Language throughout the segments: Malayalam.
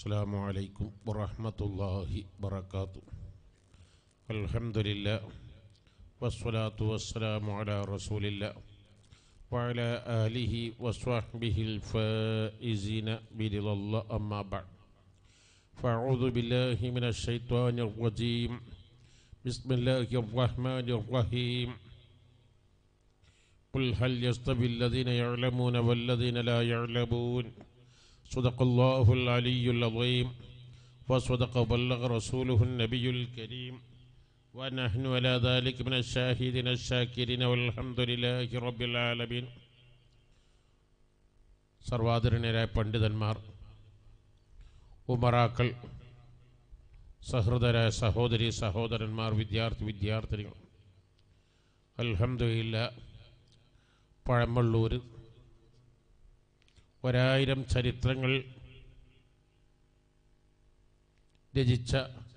السلام عليكم ورحمة الله وبركاته الحمد لله والصلاة والسلام على رسول الله وعلى آله وصحبه الفائزين برضا الله أما بعد فأعوذ بالله من الشيطان الرجيم بسم الله الرحمن الرحيم قل هل يستوي الذين يعلمون والذين لا يعلمون صدق الله العلي العظيم وصدق وبلغ رسوله النبي الكريم ونحن على ذلك من الشاهدين الشاكرين والحمد لله رب العالمين സർവാദരണീയരായ പണ്ഡിതന്മാർ ഉമറാക്കൾ സഹൃദരായ സഹോദരി സഹോദരന്മാർ വിദ്യാർത്ഥി വിദ്യാർത്ഥിനികൾ അൽഹംദുലില്ല പഴമള്ളൂർ ഒരായിരം ചരിത്രങ്ങൾ രചിച്ച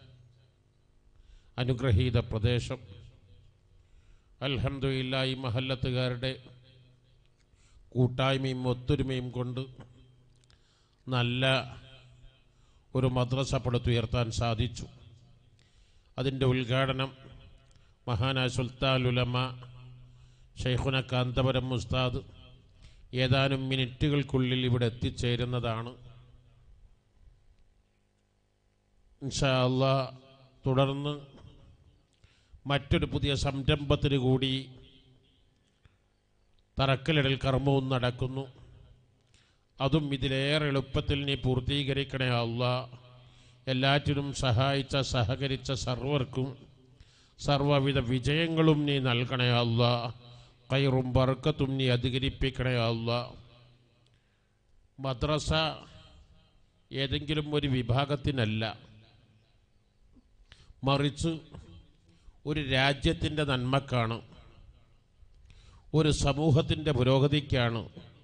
അനുഗ്രഹീത പ്രദേശം അൽഹംദുലില്ല ഈ മഹല്ലത്തുകാരുടെ കൂട്ടായ്മയും ഒത്തൊരുമയും കൊണ്ട് നല്ല ഒരു മദ്രസ പടുത്തുയർത്താൻ സാധിച്ചു അതിൻ്റെ ഉദ്ഘാടനം മഹാനായ സുൽത്താൻ ഉലമ ഷെയ്ഖുന കാന്തപുരം മുസ്താദ് ഏതാനും മിനിറ്റുകൾക്കുള്ളിൽ ഇവിടെ എത്തിച്ചേരുന്നതാണ് ഇൻഷാ അല്ലാ തുടർന്ന് മറ്റൊരു പുതിയ സംരംഭത്തിന് കൂടി തറക്കലിടൽ കർമ്മവും നടക്കുന്നു അതും ഇതിലേറെ എളുപ്പത്തിൽ നീ പൂർത്തീകരിക്കണേ അല്ല എല്ലാറ്റിനും സഹായിച്ച സഹകരിച്ച സർവർക്കും സർവവിധ വിജയങ്ങളും നീ നൽകണേ അല്ല കയറും ബർക്കത്തും നീ അധികരിപ്പിക്കണേ അല്ല മദ്രസ ഏതെങ്കിലും ഒരു വിഭാഗത്തിനല്ല മറിച്ച് ഒരു രാജ്യത്തിൻ്റെ നന്മക്കാണ് ഒരു സമൂഹത്തിൻ്റെ പുരോഗതിക്കാണ്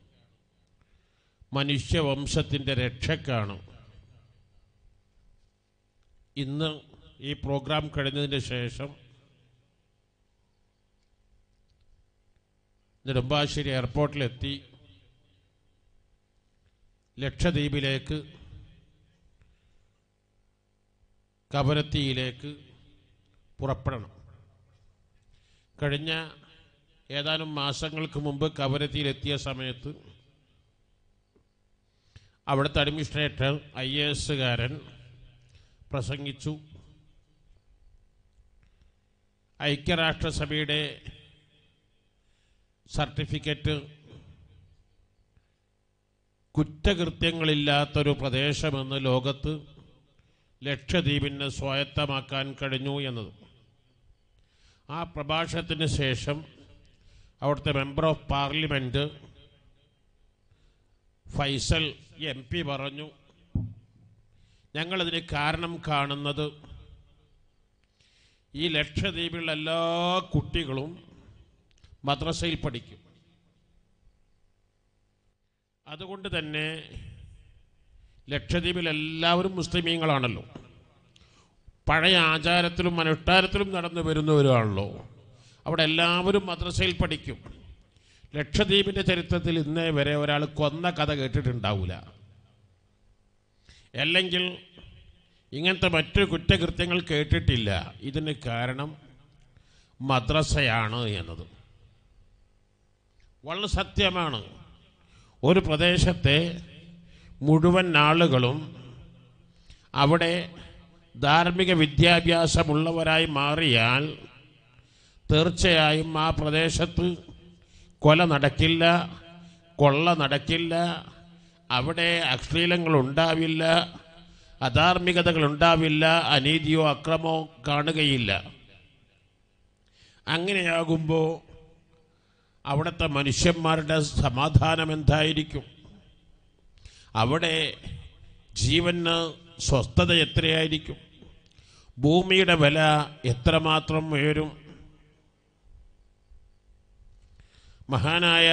മനുഷ്യവംശത്തിൻ്റെ രക്ഷക്കാണ് ഇന്ന് ഈ പ്രോഗ്രാം കഴിഞ്ഞതിന് ശേഷം നെടുമ്പാശ്ശേരി എയർപോർട്ടിലെത്തി ലക്ഷദ്വീപിലേക്ക് കവരത്തിയിലേക്ക് പുറപ്പെടണം കഴിഞ്ഞ ഏതാനും മാസങ്ങൾക്ക് മുമ്പ് കവരത്തിയിലെത്തിയ സമയത്ത് അവിടുത്തെ അഡ്മിനിസ്ട്രേറ്റർ ഐ എ എസുകാരൻ പ്രസംഗിച്ചു ഐക്യരാഷ്ട്രസഭയുടെ സർട്ടിഫിക്കറ്റ് കുറ്റകൃത്യങ്ങളില്ലാത്തൊരു പ്രദേശമെന്ന് ലോകത്ത് ലക്ഷദ്വീപിന് സ്വായത്തമാക്കാൻ കഴിഞ്ഞു എന്നത് ആ പ്രഭാഷണത്തിന് ശേഷം അവിടുത്തെ member of parliament Faisal M P പറഞ്ഞു ഞങ്ങളതിന് കാരണം കാണുന്നത് ഈ ലക്ഷദ്വീപിലുള്ള എല്ലാ കുട്ടികളും മദ്രസയിൽ പഠിക്കും അതുകൊണ്ട് തന്നെ ലക്ഷദ്വീപിൽ എല്ലാവരും മുസ്ലിമീങ്ങളാണല്ലോ പഴയ ആചാരത്തിലും അനുഷ്ഠാനത്തിലും നടന്നു വരുന്നവരുമാണല്ലോ അവിടെ എല്ലാവരും മദ്രസയിൽ പഠിക്കും ലക്ഷദ്വീപിൻ്റെ ചരിത്രത്തിൽ ഇന്നേ വരെ ഒരാൾ കൊന്ന കഥ കേട്ടിട്ടുണ്ടാവില്ല അല്ലെങ്കിൽ ഇങ്ങനത്തെ മറ്റു കുറ്റകൃത്യങ്ങൾ കേട്ടിട്ടില്ല ഇതിന് കാരണം മദ്രസയാണ് എന്നത് വളരെ സത്യമാണ് ഒരു പ്രദേശത്തെ മുഴുവൻ ആളുകളും അവിടെ ധാർമ്മിക വിദ്യാഭ്യാസമുള്ളവരായി മാറിയാൽ തീർച്ചയായും ആ പ്രദേശത്ത് കൊല നടക്കില്ല കൊള്ള നടക്കില്ല അവിടെ അശ്ലീലങ്ങൾ ഉണ്ടാവില്ല അധാർമികതകൾ ഉണ്ടാവില്ല അനീതിയോ അക്രമോ കാണുകയില്ല അങ്ങനെയാകുമ്പോൾ അവിടുത്തെ മനുഷ്യന്മാരുടെ സമാധാനം എന്തായിരിക്കും അവിടെ ജീവന് സ്വസ്ഥത എത്രയായിരിക്കും ഭൂമിയുടെ വില എത്രമാത്രം ഉയരും മഹാനായ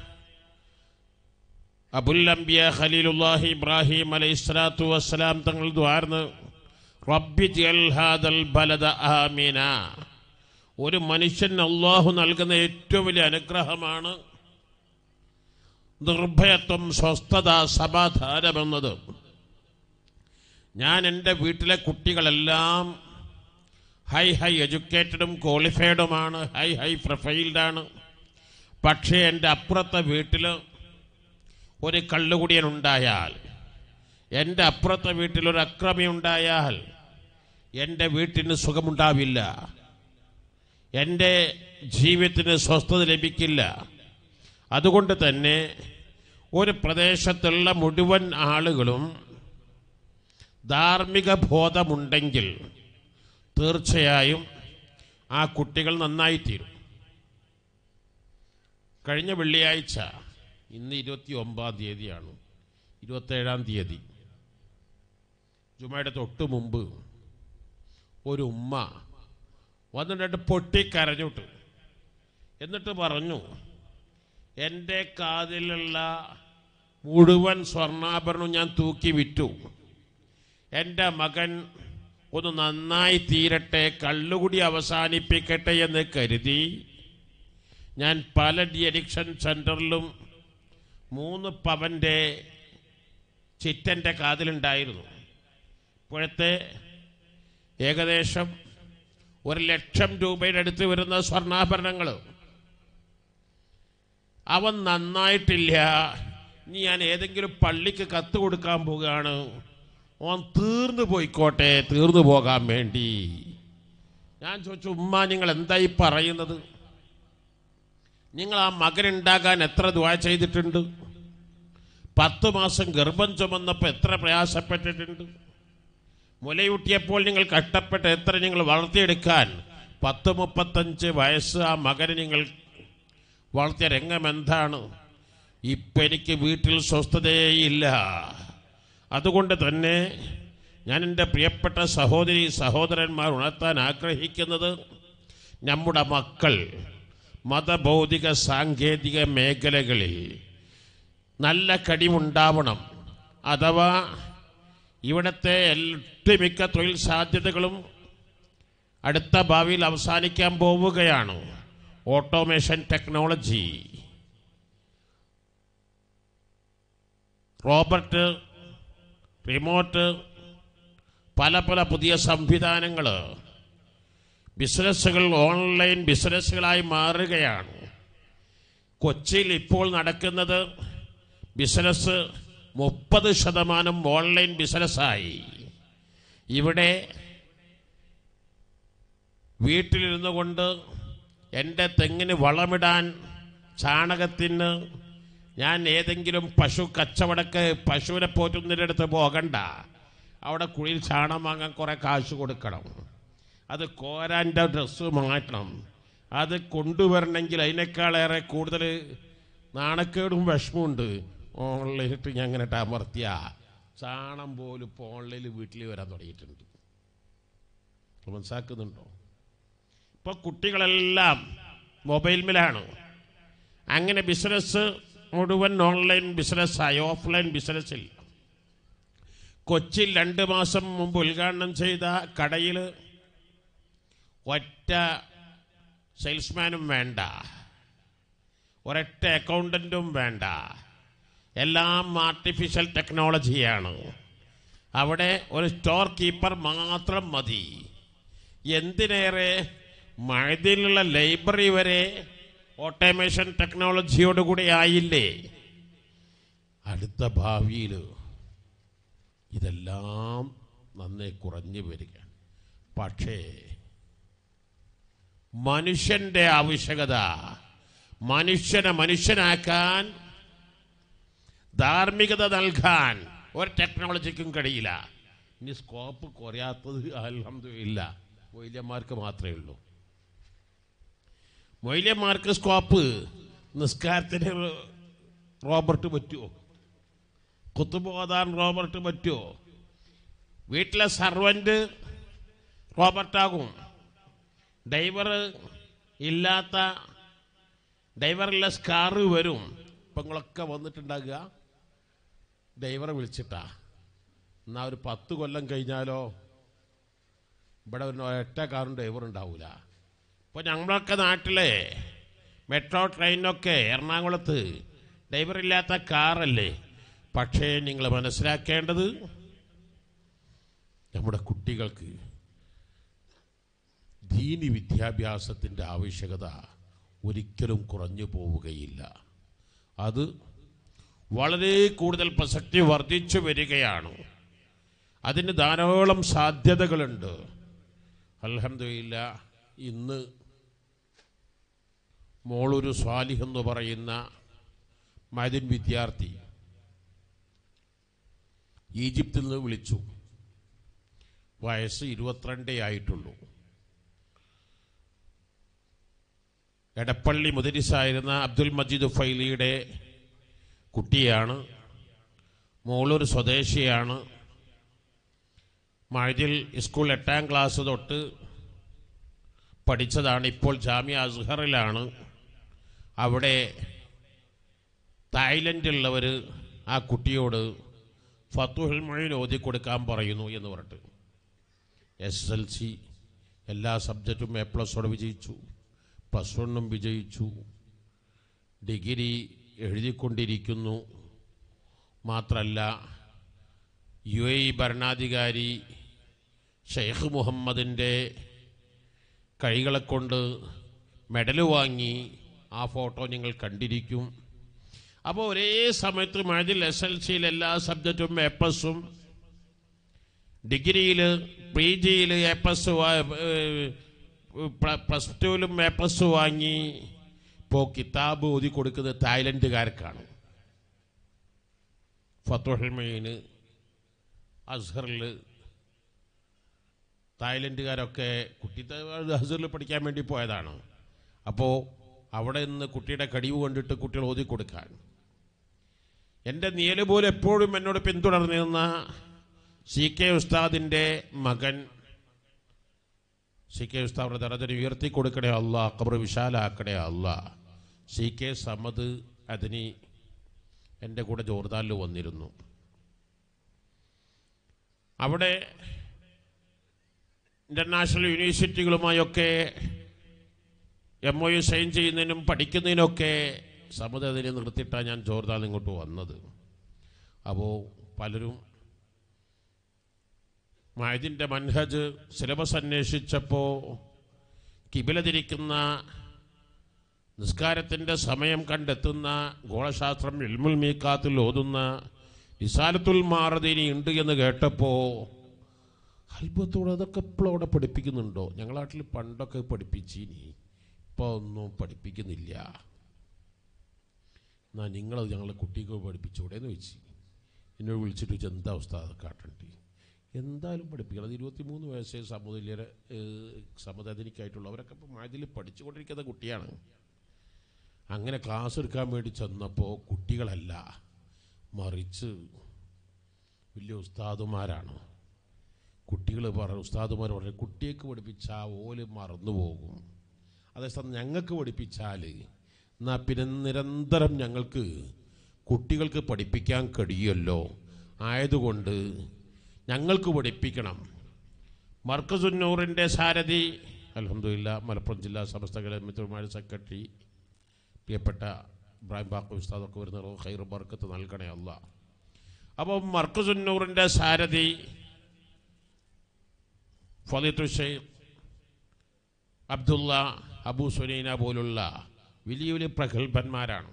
അബുൽ അംബിയ ഖലീലുല്ലാഹി ഇബ്രാഹിം അലൈഹി സ്വലാത്തു വസ്സലാം തങ്ങൾ ദ്വാർന്ന് റബ്ബി ജൽ ഹാദൽ ബലദ ആമീന ഒരു മനുഷ്യൻ അള്ളാഹു നൽകുന്ന ഏറ്റവും വലിയ അനുഗ്രഹമാണ് നിർഭയത്വം സ്വസ്ഥത സമാധാനമെന്നത് ഞാൻ എൻ്റെ വീട്ടിലെ കുട്ടികളെല്ലാം ഹൈ ഹൈ എഡ്യൂക്കേറ്റഡും ക്വാളിഫൈഡുമാണ് ഹൈ ഹൈ പ്രൊഫൈൽഡാണ് പക്ഷേ എൻ്റെ അപ്പുറത്തെ വീട്ടിൽ ഒരു കള്ളുകുടിയൻ ഉണ്ടായാൽ എൻ്റെ അപ്പുറത്തെ വീട്ടിൽ ഒരു അക്രമി ഉണ്ടായാൽ എൻ്റെ വീട്ടിന് സുഖമുണ്ടാവില്ല എൻ്റെ ജീവിതത്തിന് സ്വസ്ഥത ലഭിക്കില്ല അതുകൊണ്ട് തന്നെ ഒരു പ്രദേശത്തുള്ള മുഴുവൻ ആളുകളും ധാർമ്മിക ബോധമുണ്ടെങ്കിൽ തീർച്ചയായും ആ കുട്ടികൾ നന്നായിത്തീരും കഴിഞ്ഞ വെള്ളിയാഴ്ച ഇന്ന് ഇരുപത്തി ഒമ്പതാം തീയതിയാണ് ഇരുപത്തേഴാം തീയതി ജുമയുടെ തൊട്ട് മുമ്പ് ഒരു ഉമ്മ വന്നിട്ട് പൊട്ടിക്കരഞ്ഞിട്ട് എന്നിട്ട് പറഞ്ഞു എൻ്റെ കാതിലുള്ള മുഴുവൻ സ്വർണ്ണാഭരണം ഞാൻ തൂക്കി വിറ്റു എൻ്റെ മകൻ ഒന്ന് നന്നായി തീരട്ടെ കള്ളുകുടി അവസാനിപ്പിക്കട്ടെ എന്ന് കരുതി ഞാൻ പല ഡി അഡിക്ഷൻ സെൻറ്ററിലും മൂന്ന് പവൻ്റെ ചിറ്റൻ്റെ കാതിലുണ്ടായിരുന്നു ഇപ്പോഴത്തെ ഏകദേശം ഒരു ലക്ഷം രൂപയുടെ അടുത്ത് വരുന്ന സ്വർണ്ണാഭരണങ്ങൾ അവൻ നന്നായിട്ടില്ല ഇനി ഞാൻ ഏതെങ്കിലും പള്ളിക്ക് കത്ത് കൊടുക്കാൻ പോവുകയാണ് ഓൻ തീർന്നു പോയിക്കോട്ടെ തീർന്നു പോകാൻ വേണ്ടി ഞാൻ ചോദിച്ചു ഉമ്മ നിങ്ങൾ എന്തായി പറയുന്നത് നിങ്ങൾ ആ മകനുണ്ടാകാൻ എത്ര ദ്വാ ചെയ്തിട്ടുണ്ട് പത്ത് മാസം ഗർഭം ചുമന്നപ്പോൾ എത്ര പ്രയാസപ്പെട്ടിട്ടുണ്ട് മുലയൂട്ടിയപ്പോൾ നിങ്ങൾ കഷ്ടപ്പെട്ട് എത്ര നിങ്ങൾ വളർത്തിയെടുക്കാൻ പത്ത് മുപ്പത്തഞ്ച് വയസ്സ് ആ മകനെ നിങ്ങൾ വളർത്തിയ രംഗം എന്താണ് ഇപ്പം എനിക്ക് വീട്ടിൽ സ്വസ്ഥതയേയില്ല അതുകൊണ്ട് തന്നെ ഞാൻ എൻ്റെ പ്രിയപ്പെട്ട സഹോദരി സഹോദരന്മാർ ഉണർത്താൻ ആഗ്രഹിക്കുന്നത് നമ്മുടെ മക്കൾ മതഭൗതിക സാങ്കേതിക മേഖലകളിൽ നല്ല കഴിവുണ്ടാവണം അഥവാ ഇവിടുത്തെ ഒട്ടുമിക്ക തൊഴിൽ സാധ്യതകളും അടുത്ത ഭാവിയിൽ അവസാനിക്കാൻ പോവുകയാണ് ഓട്ടോമേഷൻ ടെക്നോളജി റോബർട്ട് റിമോട്ട് പല പല പുതിയ സംവിധാനങ്ങൾ ബിസിനസ്സുകൾ ഓൺലൈൻ ബിസിനസ്സുകളായി മാറുകയാണ് കൊച്ചിയിൽ ഇപ്പോൾ നടക്കുന്നത് ബിസിനസ് മുപ്പത് ശതമാനം ഓൺലൈൻ ബിസിനസ്സായി ഇവിടെ വീട്ടിലിരുന്നു കൊണ്ട് എൻ്റെ തെങ്ങിന് വളമിടാൻ ചാണകത്തിന് ഞാൻ ഏതെങ്കിലും പശു കച്ചവടക്ക് പശുവിനെ പോറ്റുന്നതിനടുത്ത് പോകണ്ട അവിടെ കുഴിയിൽ ചാണം വാങ്ങാൻ കുറേ കാശ് കൊടുക്കണം അത് കോരാൻ്റെ ഡ്രസ്സ് മാറ്റണം അത് കൊണ്ടുവരണമെങ്കിൽ അതിനേക്കാളേറെ കൂടുതൽ നാണക്കേടും വിഷമമുണ്ട് ഓൺലൈനിട്ട് ഞാൻ അങ്ങനെ അമർത്തിയ ചാണം പോലും ഇപ്പോൾ ഓൺലൈനിൽ വീട്ടിൽ വരാൻ തുടങ്ങിയിട്ടുണ്ട് മനസ്സാക്കുന്നുണ്ടോ ഇപ്പോൾ കുട്ടികളെല്ലാം മൊബൈൽ മേലാണ് അങ്ങനെ ബിസിനസ് മുഴുവൻ ഓൺലൈൻ ബിസിനസ്സായി ഓഫ്ലൈൻ ബിസിനസ്സിൽ കൊച്ചിയിൽ രണ്ട് മാസം മുമ്പ് ഉദ്ഘാടനം ചെയ്ത കടയിൽ ഒറ്റ സെയിൽസ്മാനും വേണ്ട ഒരൊറ്റ അക്കൗണ്ടൻറ്റും വേണ്ട എല്ലാം ആർട്ടിഫിഷ്യൽ ടെക്നോളജിയാണ് അവിടെ ഒരു സ്റ്റോർ കീപ്പർ മാത്രം മതി എന്തിനേറെ മഴതിലുള്ള ലൈബ്രറി വരെ ഓട്ടോമേഷൻ ടെക്നോളജിയോടുകൂടി ആയില്ലേ അടുത്ത ഭാവിയിൽ ഇതെല്ലാം നന്നേ കുറഞ്ഞു വരിക പക്ഷേ മനുഷ്യന്റെ ആവശ്യകത മനുഷ്യനെ മനുഷ്യനാക്കാൻ ധാർമ്മികത നൽകാൻ ഒരു ടെക്നോളജിക്കും കഴിയില്ല ഇനി സ്കോപ്പ് കുറയാത്തത് അലഹമില്ല മൊയ്യന്മാർക്ക് മാത്രമേ ഉള്ളൂ മൊയ്യന്മാർക്ക് സ്കോപ്പ് നിസ്കാരത്തിന് റോബർട്ട് പറ്റുമോ കുത്തുബോധാൻ റോബർട്ട് പറ്റുമോ വീട്ടിലെ സർവൻ്റ് റോബർട്ടാകും ഡ്രൈവർ ഇല്ലാത്ത ഡ്രൈവറില്ല കാറ് വരും ഇപ്പം നിങ്ങളൊക്കെ വന്നിട്ടുണ്ടാകുക ഡ്രൈവറെ വിളിച്ചിട്ടാ എന്നാൽ ഒരു പത്ത് കൊല്ലം കഴിഞ്ഞാലോ ഇവിടെ ഒരു ഒറ്റ കാറും ഡ്രൈവർ ഉണ്ടാവില്ല ഇപ്പോൾ ഞങ്ങളൊക്കെ നാട്ടിലെ മെട്രോ ട്രെയിനൊക്കെ എറണാകുളത്ത് ഡ്രൈവറില്ലാത്ത കാറല്ലേ പക്ഷേ നിങ്ങൾ മനസ്സിലാക്കേണ്ടത് നമ്മുടെ കുട്ടികൾക്ക് ദീനി വിദ്യാഭ്യാസത്തിൻ്റെ ആവശ്യകത ഒരിക്കലും കുറഞ്ഞു പോവുകയില്ല അത് വളരെ കൂടുതൽ പ്രസക്തി വർദ്ധിച്ചു വരികയാണ് അതിന് ധാരാളം സാധ്യതകളുണ്ട് അൽഹംദുലില്ല ഇന്ന് മോളൊരു സ്വാലിഹ് എന്ന് പറയുന്ന മതിൻ വിദ്യാർത്ഥി ഈജിപ്തിൽ നിന്ന് വിളിച്ചു വയസ്സ് ഇരുപത്തിരണ്ടേ ആയിട്ടുള്ളൂ എടപ്പള്ളി മുദരിസായിരുന്ന അബ്ദുൽ മജീദ് ഫൈലിയുടെ കുട്ടിയാണ് മോളൊരു സ്വദേശിയാണ് മഴതിൽ സ്കൂൾ എട്ടാം ക്ലാസ് തൊട്ട് പഠിച്ചതാണ് ഇപ്പോൾ ജാമ്യ അസ്ഹറിലാണ് അവിടെ തായ്ലൻഡിലുള്ളവർ ആ കുട്ടിയോട് ഫത്തുഹുൽ മൊഴിൻ ഓതി കൊടുക്കാൻ പറയുന്നു എന്ന് പറഞ്ഞിട്ട് എസ് എൽ സി എല്ലാ സബ്ജക്റ്റും എ പ്ലസോടെ വിജയിച്ചു പ്ലസ് വണ്ണും വിജയിച്ചു ഡിഗ്രി എഴുതിക്കൊണ്ടിരിക്കുന്നു മാത്രല്ല യു എ ഇ ഭരണാധികാരി ഷെയ്ഖ് മുഹമ്മദിൻ്റെ കൈകളെ കൊണ്ട് മെഡൽ വാങ്ങി ആ ഫോട്ടോ നിങ്ങൾ കണ്ടിരിക്കും അപ്പോൾ ഒരേ സമയത്ത് മഴതിൽ എസ് എൽ സിയിൽ എല്ലാ സബ്ജക്റ്റും എ പ്ലസും ഡിഗ്രിയിൽ പി ജിയിൽ എ പ്ലസ് പ്ലസ് ടുവിലും എ പ്ലസ് വാങ്ങി ഇപ്പോൾ കിതാബ് ഓതി കൊടുക്കുന്നത് തായ്ലൻഡുകാർക്കാണ് ഫത്തുഹൽ മൊയ്ന് അസ്ഹറിൽ തായ്ലൻഡുകാരൊക്കെ കുട്ടി അസ്ഹറിൽ പഠിക്കാൻ വേണ്ടി പോയതാണ് അപ്പോൾ അവിടെ നിന്ന് കുട്ടിയുടെ കഴിവ് കണ്ടിട്ട് കുട്ടികൾ ഓതി കൊടുക്കാൻ എൻ്റെ നിയല് പോലെ എപ്പോഴും എന്നോട് പിന്തുടർന്നിരുന്ന സി കെ ഉസ്താദിൻ്റെ മകൻ സി കെ ഉസ്താദിൻ്റെ ദറജന ഉയർത്തി കൊടുക്കണേ അല്ല അക്ബർ വിശാലാക്കണേ അല്ല സി കെ സമദ് അതിന് എൻ്റെ കൂടെ ജോർദാനിൽ വന്നിരുന്നു അവിടെ ഇൻ്റർനാഷണൽ യൂണിവേഴ്സിറ്റികളുമായൊക്കെ എം ഒ യു സൈൻ ചെയ്യുന്നതിനും പഠിക്കുന്നതിനൊക്കെ സമത അതിനെ നിർത്തിയിട്ടാണ് ഞാൻ ജോർദാൻ ഇങ്ങോട്ട് വന്നത് അപ്പോൾ പലരും മഹദിൻ്റെ മൻഹജ് സിലബസ് അന്വേഷിച്ചപ്പോൾ കിബില തിരിക്കുന്ന നിസ്കാരത്തിൻ്റെ സമയം കണ്ടെത്തുന്ന ഗോളശാസ്ത്രം ഇൽമുൽ മീക്കാത്തിൽ ഓതുന്ന ഇസാലത്തുൽ മാറദീനി ഉണ്ട് എന്ന് കേട്ടപ്പോൾ അത്ഭുതത്തോടെ അതൊക്കെ ഇപ്പോഴും അവിടെ പഠിപ്പിക്കുന്നുണ്ടോ ഞങ്ങളെ നാട്ടിൽ പണ്ടൊക്കെ പഠിപ്പിച്ചിനി ഇപ്പോൾ ഒന്നും പഠിപ്പിക്കുന്നില്ല എന്നാ നിങ്ങളത് ഞങ്ങളെ കുട്ടിക്ക് പഠിപ്പിച്ചൂടെ എന്ന് വെച്ച് എന്നോട് വിളിച്ചിട്ട് വെച്ച് എന്താ അവസ്ഥ അത് കാട്ടണ്ടി എന്തായാലും പഠിപ്പിക്കണം അത് ഇരുപത്തിമൂന്ന് വയസ്സേ സമുദല്യരെ സമതനിക്കായിട്ടുള്ളവരൊക്കെ ഇപ്പോൾ മാതിൽ പഠിച്ചുകൊണ്ടിരിക്കുന്ന കുട്ടിയാണ് അങ്ങനെ ക്ലാസ് എടുക്കാൻ വേണ്ടി ചെന്നപ്പോൾ കുട്ടികളല്ല മറിച്ച് വലിയ ഉസ്താദുമാരാണ് കുട്ടികൾ പറ ഉസ്താദുമാർ പറഞ്ഞു കുട്ടിയേക്ക് പഠിപ്പിച്ചാൽ ഓല് മറന്നു പോകും അതേസമയം ഞങ്ങൾക്ക് പഠിപ്പിച്ചാൽ എന്നാൽ പിന്നെ നിരന്തരം ഞങ്ങൾക്ക് കുട്ടികൾക്ക് പഠിപ്പിക്കാൻ കഴിയുമല്ലോ ആയതുകൊണ്ട് ഞങ്ങൾക്ക് പഠിപ്പിക്കണം മർക്കസുന്നൂറിൻ്റെ സാരഥി അലഹമില്ല മലപ്പുറം ജില്ലാ സമസ്ത മിത്രമാരുടെ സെക്രട്ടറി പ്രിയപ്പെട്ട ഇബ്രാഹിം ബാക്കു ഉസ്താദൊക്കെ വരുന്ന ഖൈർ ബർക്കത്ത് നൽകണേ അല്ല അപ്പോൾ മർക്കസുന്നൂറിൻ്റെ സാരഥി ഫലിത്തു ഷെയ്ഖ് അബ്ദുള്ള അബു സുനൈന പോലുള്ള വലിയ വലിയ പ്രഗത്ഭന്മാരാണ്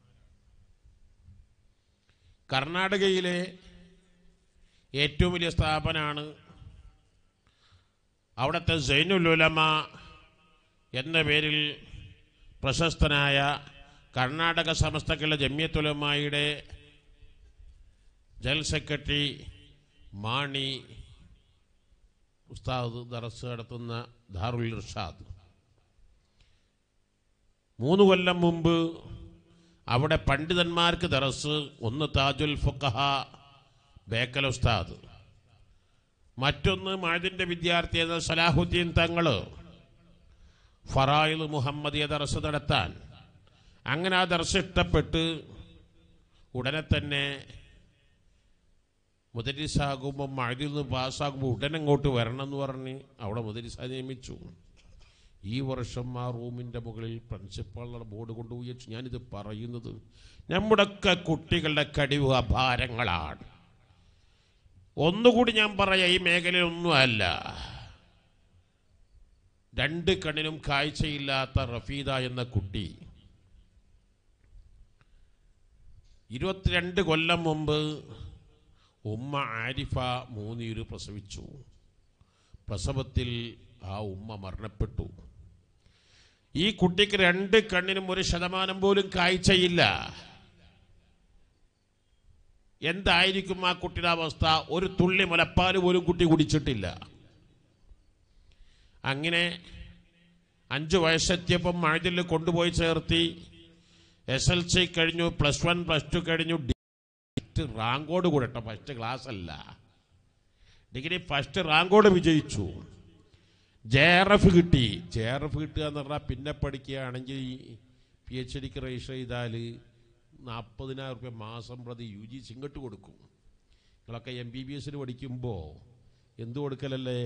കർണാടകയിലെ ഏറ്റവും വലിയ സ്ഥാപനമാണ് അവിടുത്തെ സൈനുലുലമ എന്ന പേരിൽ പ്രശസ്തനായ കർണാടക സമസ്തക്കുള്ള ജമ്യത്തുലമായുടെ ജനറൽ സെക്രട്ടറി മാണി ഉസ്താദ് ദറസ് നടത്തുന്ന ദാറുൽ ഇർഷാദ് മൂന്ന് കൊല്ലം മുമ്പ് അവിടെ പണ്ഡിതന്മാർക്ക് ദറസ് ഒന്ന് താജുൽ ഫുഖഹ ബേക്കൽ ഉസ്താദ് മറ്റൊന്ന് മഴതിൻ്റെ വിദ്യാർത്ഥി എന്ന സലാഹുദ്ദീൻ തങ്ങൾ ഫറായിൽ മുഹമ്മദിയ ദർസ് നടത്താൻ അങ്ങനെ ആ ദർസ് ഇഷ്ടപ്പെട്ട് ഉടനെ തന്നെ മുദരിസാകുമ്പോൾ മഴയിൽ നിന്ന് പാസ്സാകുമ്പോൾ ഉടനെ അങ്ങോട്ട് വരണം എന്ന് പറഞ്ഞ് അവിടെ മുദരിസ നിയമിച്ചു ഈ വർഷം ആ റൂമിൻ്റെ മുകളിൽ പ്രിൻസിപ്പാളുടെ ബോർഡ് കൊണ്ടുപോയി വെച്ചു ഞാനിത് പറയുന്നത് നമ്മുടെയൊക്കെ കുട്ടികളുടെ കഴിവ് അപാരങ്ങളാണ് ഒന്നുകൂടി ഞാൻ പറയാം ഈ മേഖലയിലൊന്നും അല്ല രണ്ട് കണ്ണിനും കാഴ്ചയില്ലാത്ത റഫീദ എന്ന കുട്ടി ഇരുപത്തിരണ്ട് കൊല്ലം മുമ്പ് ഉമ്മ ആരിഫ മൂന്നിയൂര് പ്രസവിച്ചു പ്രസവത്തിൽ ആ ഉമ്മ മരണപ്പെട്ടു ഈ കുട്ടിക്ക് രണ്ട് കണ്ണിനും ഒരു ശതമാനം പോലും കാഴ്ചയില്ല എന്തായിരിക്കും ആ കുട്ടിയുടെ അവസ്ഥ ഒരു തുള്ളി മുലപ്പാൽ പോലും കുട്ടി കുടിച്ചിട്ടില്ല അങ്ങനെ അഞ്ച് വയസ്സെത്തിയപ്പം മഴതിൽ കൊണ്ടുപോയി ചേർത്തി എസ് എൽ സി കഴിഞ്ഞു പ്ലസ് വൺ പ്ലസ് ടു കഴിഞ്ഞു ഫസ്റ്റ് റാങ്കോട് കൂടെ കേട്ടോ ഫസ്റ്റ് ക്ലാസ് അല്ല ഡിഗ്രി ഫസ്റ്റ് റാങ്കോട് വിജയിച്ചു ജെ ആർ എഫ് കിട്ടി ജെ ആർ എഫ് കിട്ടുക എന്ന് പറഞ്ഞാൽ പിന്നെ പഠിക്കുകയാണെങ്കിൽ പി എച്ച് ഡിക്ക് രജിസ്റ്റർ ചെയ്താൽ നാൽപ്പതിനായിരം റുപ്യ മാസം പ്രതി യു ജി സിങ്ങട്ട് കൊടുക്കും നിങ്ങളൊക്കെ എം ബി ബി എസിന് പഠിക്കുമ്പോൾ എന്ത് കൊടുക്കലല്ലേ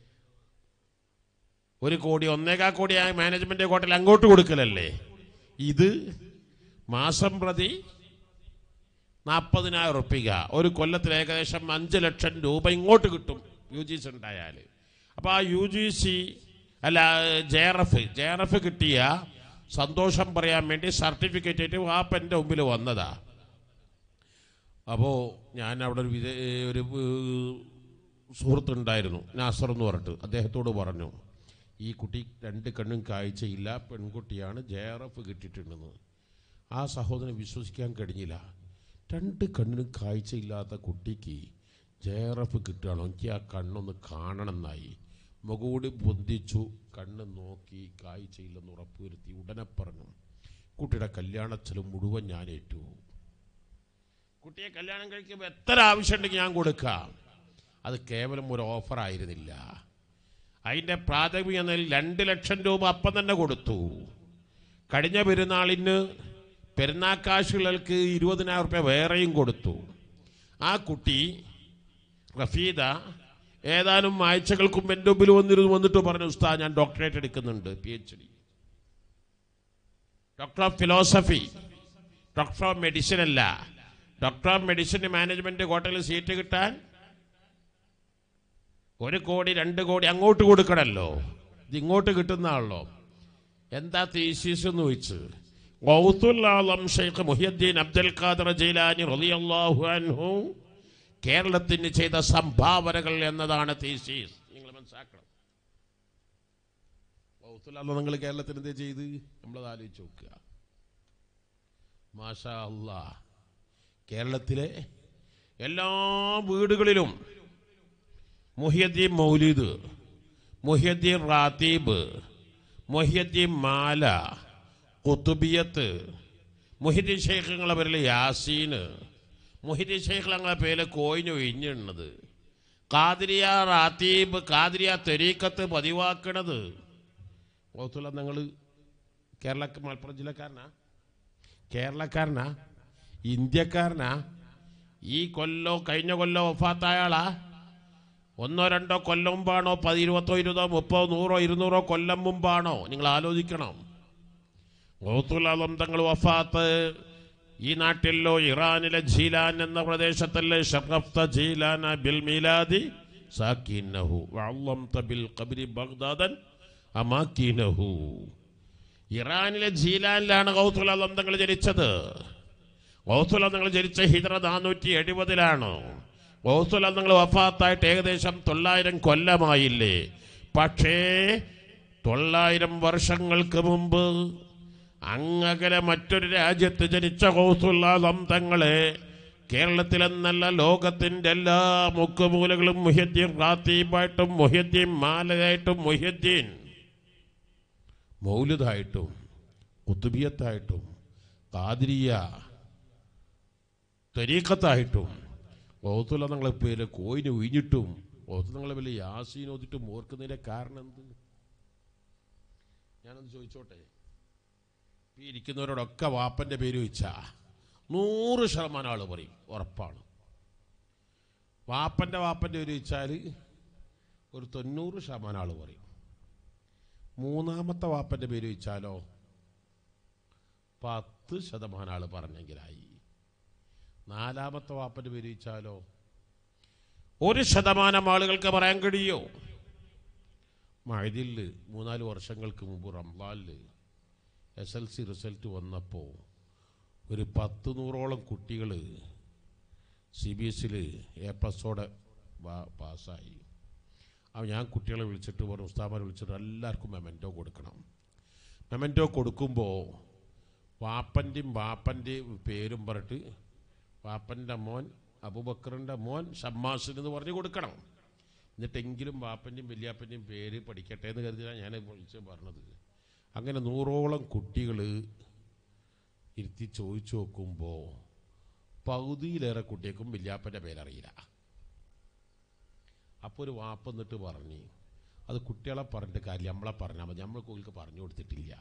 ഒരു കോടി ഒന്നേകാ കോടിയായ മാനേജ്മെന്റ് കോട്ടയിൽ അങ്ങോട്ട് കൊടുക്കലല്ലേ ഇത് മാസം പ്രതി നാൽപ്പതിനായിരം ഉറപ്പിക ഒരു കൊല്ലത്തിൽ ഏകദേശം അഞ്ച് ലക്ഷം രൂപ ഇങ്ങോട്ട് കിട്ടും യു ജി സി ഉണ്ടായാൽ അപ്പോൾ ആ യു ജി സി അല്ല J R F J R F കിട്ടിയ സന്തോഷം പറയാൻ വേണ്ടി സർട്ടിഫിക്കറ്റ് ആയിട്ട് വാപ്പൻ്റെ മുമ്പിൽ വന്നതാ അപ്പോൾ ഞാൻ അവിടെ ഒരു വിദേ ഒരു ഏർ, സുഹൃത്തുണ്ടായിരുന്നു നാസർ എന്ന് പറഞ്ഞിട്ട് അദ്ദേഹത്തോട് പറഞ്ഞു ഈ കുട്ടി രണ്ട് കണ്ണും കാഴ്ചയില്ല പെൺകുട്ടിയാണ് ജെ ആർ എഫ് കിട്ടിയിട്ടുണ്ടെന്ന് ആ സഹോദരനെ വിശ്വസിക്കാൻ കഴിഞ്ഞില്ല രണ്ട് കണ്ണിനും കാഴ്ചയില്ലാത്ത കുട്ടിക്ക് ജെ ആർ എഫ് കിട്ടുകയാണോ എനിക്ക് ആ കണ്ണൊന്ന് കാണണമെന്നായി മുഖകൂടി പൊന്തിച്ചു കണ്ണ് നോക്കി കാഴ്ചയില്ലെന്ന് ഉറപ്പുവരുത്തി ഉടനെ പറഞ്ഞു കുട്ടിയുടെ കല്യാണച്ചെലവ് മുഴുവൻ ഞാൻ ഏറ്റു കുട്ടിയെ കല്യാണം കഴിക്കുമ്പോൾ എത്ര ആവശ്യമുണ്ടെങ്കിൽ ഞാൻ കൊടുക്കാം അത് കേവലം ഒരു ഓഫർ ആയിരുന്നില്ല അതിൻ്റെ പ്രാഥമിക നിലയിൽ രണ്ട് ലക്ഷം രൂപ അപ്പം തന്നെ കൊടുത്തു കഴിഞ്ഞ പെരുന്നാളിന് പെരുന്നാക്കാശുകൾക്ക് ഇരുപതിനായിരം റുപ്യ വേറെയും കൊടുത്തു ആ കുട്ടി റഫീദ ഏതാനും ആഴ്ചകൾക്കും എൻ്റെ മുമ്പിൽ വന്നിരുന്നു വന്നിട്ട് പറഞ്ഞു ഉസ്താദ് ഞാൻ ഡോക്ടറേറ്റ് എടുക്കുന്നുണ്ട് P H D doctor of philosophy doctor of medicine അല്ല ഡോക്ടർ ഓഫ് മെഡിസിൻ മാനേജ്മെന്റ് കോട്ടയിൽ സീറ്റ് കിട്ടാൻ ഒരു കോടി രണ്ട് കോടി അങ്ങോട്ട് കൊടുക്കണമല്ലോ ഇത് ഇങ്ങോട്ട് കിട്ടുന്നതാണല്ലോ എന്താ തീസീസ് എന്ന് ചോദിച്ചു ഗൗത്തുല്ലാളം ഷെയ്ഖ് മുഹിയുദ്ദീൻ അബ്ദുൽ ഖാദർ ജയിലാനി റളിയല്ലാഹു അൻഹു കേരളത്തിന് ചെയ്ത സംഭാവനകൾ എന്നതാണ് തീസീസ് നിങ്ങൾ മനസ്സിലാക്കണം ഗൗത്തുല്ലാളം നിങ്ങൾ കേരളത്തിന് എന്തേ ചെയ്ത് നമ്മളത് ആലോചിച്ച് നോക്കുക മാഷാ അല്ലാ കേരളത്തിലെ എല്ലാ വീടുകളിലും മുഹിയദ്ദീൻ മൗലിദ് മുഹിയദ്ദീൻ റാത്തീബ് മുഹിയദ്ദീൻ മാല കുത്തുബിയത്ത് മുഹിദ്ദീൻ ഷെയ്ഖുങ്ങളെ പേരിൽ യാസീന് മുഹിദ്ദീൻ ഷെയ്ഖുങ്ങളെ പേരിൽ കോയിന് ഒഴിഞ്ഞിടുന്നത് കാതിരിയ റാത്തീബ് കാതിരിയ തെരീക്കത്ത് പതിവാക്കണത് ഓത്തുള്ള നിങ്ങൾ കേരള മലപ്പുറം ജില്ലക്കാരനാ കേരളക്കാരനാ ഇന്ത്യക്കാരനാ ഈ കൊല്ലോ കഴിഞ്ഞ കൊല്ലോ ഒഫാത്തായ ആളാ ഒന്നോ രണ്ടോ കൊല്ലം മുമ്പാണോ പതിരുപത്തോ ഇരുപതോ മുപ്പതോ നൂറോ ഇരുന്നൂറോ കൊല്ലം മുമ്പാണോ നിങ്ങൾ ആലോചിക്കണം ഗൗത്തുലാലം തങ്ങൾ വഫാത്ത് ഈ നാട്ടിലോ ഇറാനിലെ ജീലാൻ എന്ന പ്രദേശത്തല്ലേ ഷറഫ്ത ജീലാന ബിൽ മീലാദി സാക്കീനഹു വഅള്ളംത ബിൽ ഖബ്രി ബഗ്ദാദൻ അമാക്കീനഹു ഇറാനിലെ ജീലാനിലാണ് ഗൗത്തുലാലം തങ്ങൾ ജനിച്ചത് ഗൗത്തുലാം തങ്ങൾ ജനിച്ച ഹിജറ നാനൂറ്റി എഴുപതിലാണ് ഗൗത്തുലാം തങ്ങൾ വഫാത്തായിട്ട് ഏകദേശം തൊള്ളായിരം കൊല്ലമായില്ലേ പക്ഷേ തൊള്ളായിരം വർഷങ്ങൾക്ക് മുമ്പ് അങ്ങകലെ മറ്റൊരു രാജ്യത്ത് ജനിച്ച ഗൗസുല്ലാദം തങ്ങളെ കേരളത്തിലെന്നല്ല ലോകത്തിൻ്റെ എല്ലാ മുക്കുമൂലകളും മുഹ്യദ്ദീൻ റാത്തീബായിട്ടും മുഹ്യദ്ദീൻ മാലയായിട്ടും മുഹ്യദ്ദീൻ മൗലിദായിട്ടും കുത്തുബിയത്തായിട്ടും കാതിരിയ തരീക്കത്തായിട്ടും ഓത്തുള്ള നിങ്ങളെ പേര് കോയിന് ഒഴിഞ്ഞിട്ടും ഓത്തു നിങ്ങളെ പേര് യാസീൻ ഓതിട്ടും ഓർക്കുന്നതിൻ്റെ കാരണം എന്ത് ഞാനൊന്ന് ചോദിച്ചോട്ടെ ഈ ഇരിക്കുന്നവരോടൊക്കെ വാപ്പൻ്റെ പേര് ചോദിച്ചാ നൂറ് ശതമാനം ആൾ പറയും ഉറപ്പാണ് വാപ്പൻ്റെ വാപ്പൻ്റെ പേര് ചോദിച്ചാൽ ഒരു തൊണ്ണൂറ് ശതമാനം ആൾ പറയും മൂന്നാമത്തെ വാപ്പൻ്റെ പേര് ചോദിച്ചാലോ പത്ത് ശതമാനം ആൾ പറഞ്ഞെങ്കിലായി നാലാമത്തെ വാപ്പൻ്റെ പേര് ചോദിച്ചാലോ ഒരു ശതമാനം ആളുകൾക്ക് പറയാൻ കഴിയോ മഴതിൽ മൂന്നാല് വർഷങ്ങൾക്ക് മുമ്പ് റംലാലിൽ എസ് എൽ സി റിസൾട്ട് വന്നപ്പോൾ ഒരു പത്ത് നൂറോളം കുട്ടികൾ സി ബി എസിൽ എ പ്ലസോടെ പാസ്സായി അപ്പോൾ ഞാൻ കുട്ടികളെ വിളിച്ചിട്ട് പറഞ്ഞു ഉസ്താമാരെ വിളിച്ചിട്ട് എല്ലാവർക്കും മെമൻറ്റോ കൊടുക്കണം മെമൻറ്റോ കൊടുക്കുമ്പോൾ വാപ്പൻ്റെയും വാപ്പൻ്റെയും പേരും പറഞ്ഞിട്ട് വാപ്പൻ്റെ മോൻ അബുബക്കറിൻ്റെ മോൻ ഷമ്മാസിൻ എന്ന് പറഞ്ഞ് കൊടുക്കണം എന്നിട്ടെങ്കിലും വാപ്പൻ്റെയും വല്യാപ്പൻ്റെയും പേര് പഠിക്കട്ടെ എന്ന് കരുതിയാണ് ഞാൻ വിളിച്ച് പറഞ്ഞത് അങ്ങനെ നൂറോളം കുട്ടികൾ ഇരുത്തി ചോദിച്ചു നോക്കുമ്പോൾ പകുതിയിലേറെ കുട്ടികൾക്കും വല്യാപ്പൻ്റെ പേരറിയില്ല അപ്പോൾ ഒരു വാപ്പ എന്നിട്ട് പറഞ്ഞ് അത് കുട്ടികളെ പറഞ്ഞിട്ട് കാര്യം നമ്മളെ പറഞ്ഞാൽ മതി നമ്മൾ കോയിൽക്ക് പറഞ്ഞു കൊടുത്തിട്ടില്ല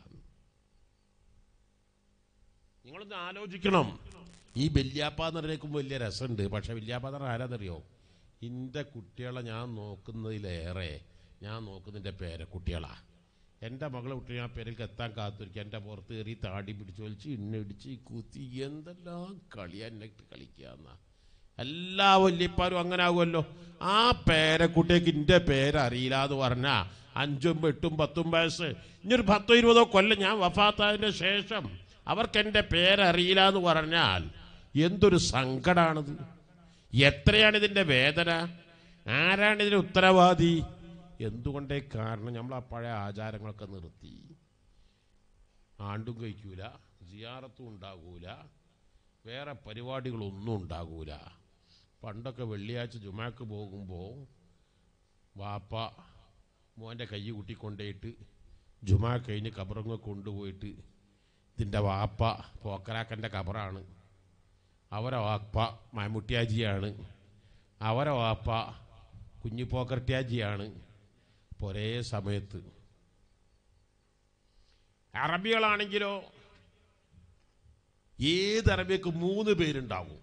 നിങ്ങളൊന്ന് ആലോചിക്കണം ഈ വല്യാപ്പ എന്ന് പറഞ്ഞേക്കുമ്പോൾ വലിയ രസമുണ്ട് പക്ഷെ വല്യാപ്പ എന്ന് പറഞ്ഞാൽ ആരാന്നറിയോ എൻ്റെ കുട്ടികളെ ഞാൻ നോക്കുന്നതിലേറെ ഞാൻ നോക്കുന്നതിൻ്റെ പേരെ കുട്ടികളാ എൻ്റെ മകളെ കുട്ടി ഞാൻ പേരിലേക്ക് എത്താൻ കാത്തിരിക്കുക എൻ്റെ പുറത്ത് കയറി താടി പിടിച്ച് വലിച്ച് ഇന്നടിച്ച് കുത്തി എന്തെല്ലാം കളിയാ എന്നെ കളിക്കുക എന്നാ എല്ലാ വല്യപ്പാരും അങ്ങനെ ആകുമല്ലോ ആ പേരക്കുട്ടിക്ക് എൻ്റെ പേരറിയില്ല എന്ന് പറഞ്ഞാൽ അഞ്ചും എട്ടും പത്തും വയസ്സ് ഇനിയൊരു പത്തോ ഇരുപതോ കൊല്ലം ഞാൻ വഫാത്തായതിൻ്റെ ശേഷം അവർക്ക് എൻ്റെ പേരറിയില്ല എന്ന് പറഞ്ഞാൽ എന്തൊരു സങ്കടാണിത് എത്രയാണ് ഇതിൻ്റെ വേദന ആരാണ് ഇതിന് ഉത്തരവാദി എന്തുകൊണ്ടേ കാരണം നമ്മൾ ആ പഴയ ആചാരങ്ങളൊക്കെ നിർത്തി ആണ്ടും കഴിക്കൂല സിയാറത്തും ഉണ്ടാകൂല വേറെ പരിപാടികളൊന്നും ഉണ്ടാകൂല പണ്ടൊക്കെ വെള്ളിയാഴ്ച ജുമാക്ക് പോകുമ്പോൾ വാപ്പ മോൻ്റെ കൈ കൂട്ടിക്കൊണ്ടേയിട്ട് ജുമാ കഴിഞ്ഞ് കബറങ്ങ് കൊണ്ടുപോയിട്ട് ഇതിൻ്റെ വാപ്പ പോക്കരാക്കൻ്റെ കബറാണ് അവരെ വാപ്പ മമ്മൂട്ടിയാജിയാണ് അവരെ വാപ്പ കുഞ്ഞിപ്പോക്കർട്ടിയാജിയാണ് ഒരേ സമയത്ത് അറബികളാണെങ്കിലോ ഏത് അറബിക്ക് മൂന്ന് പേരുണ്ടാവും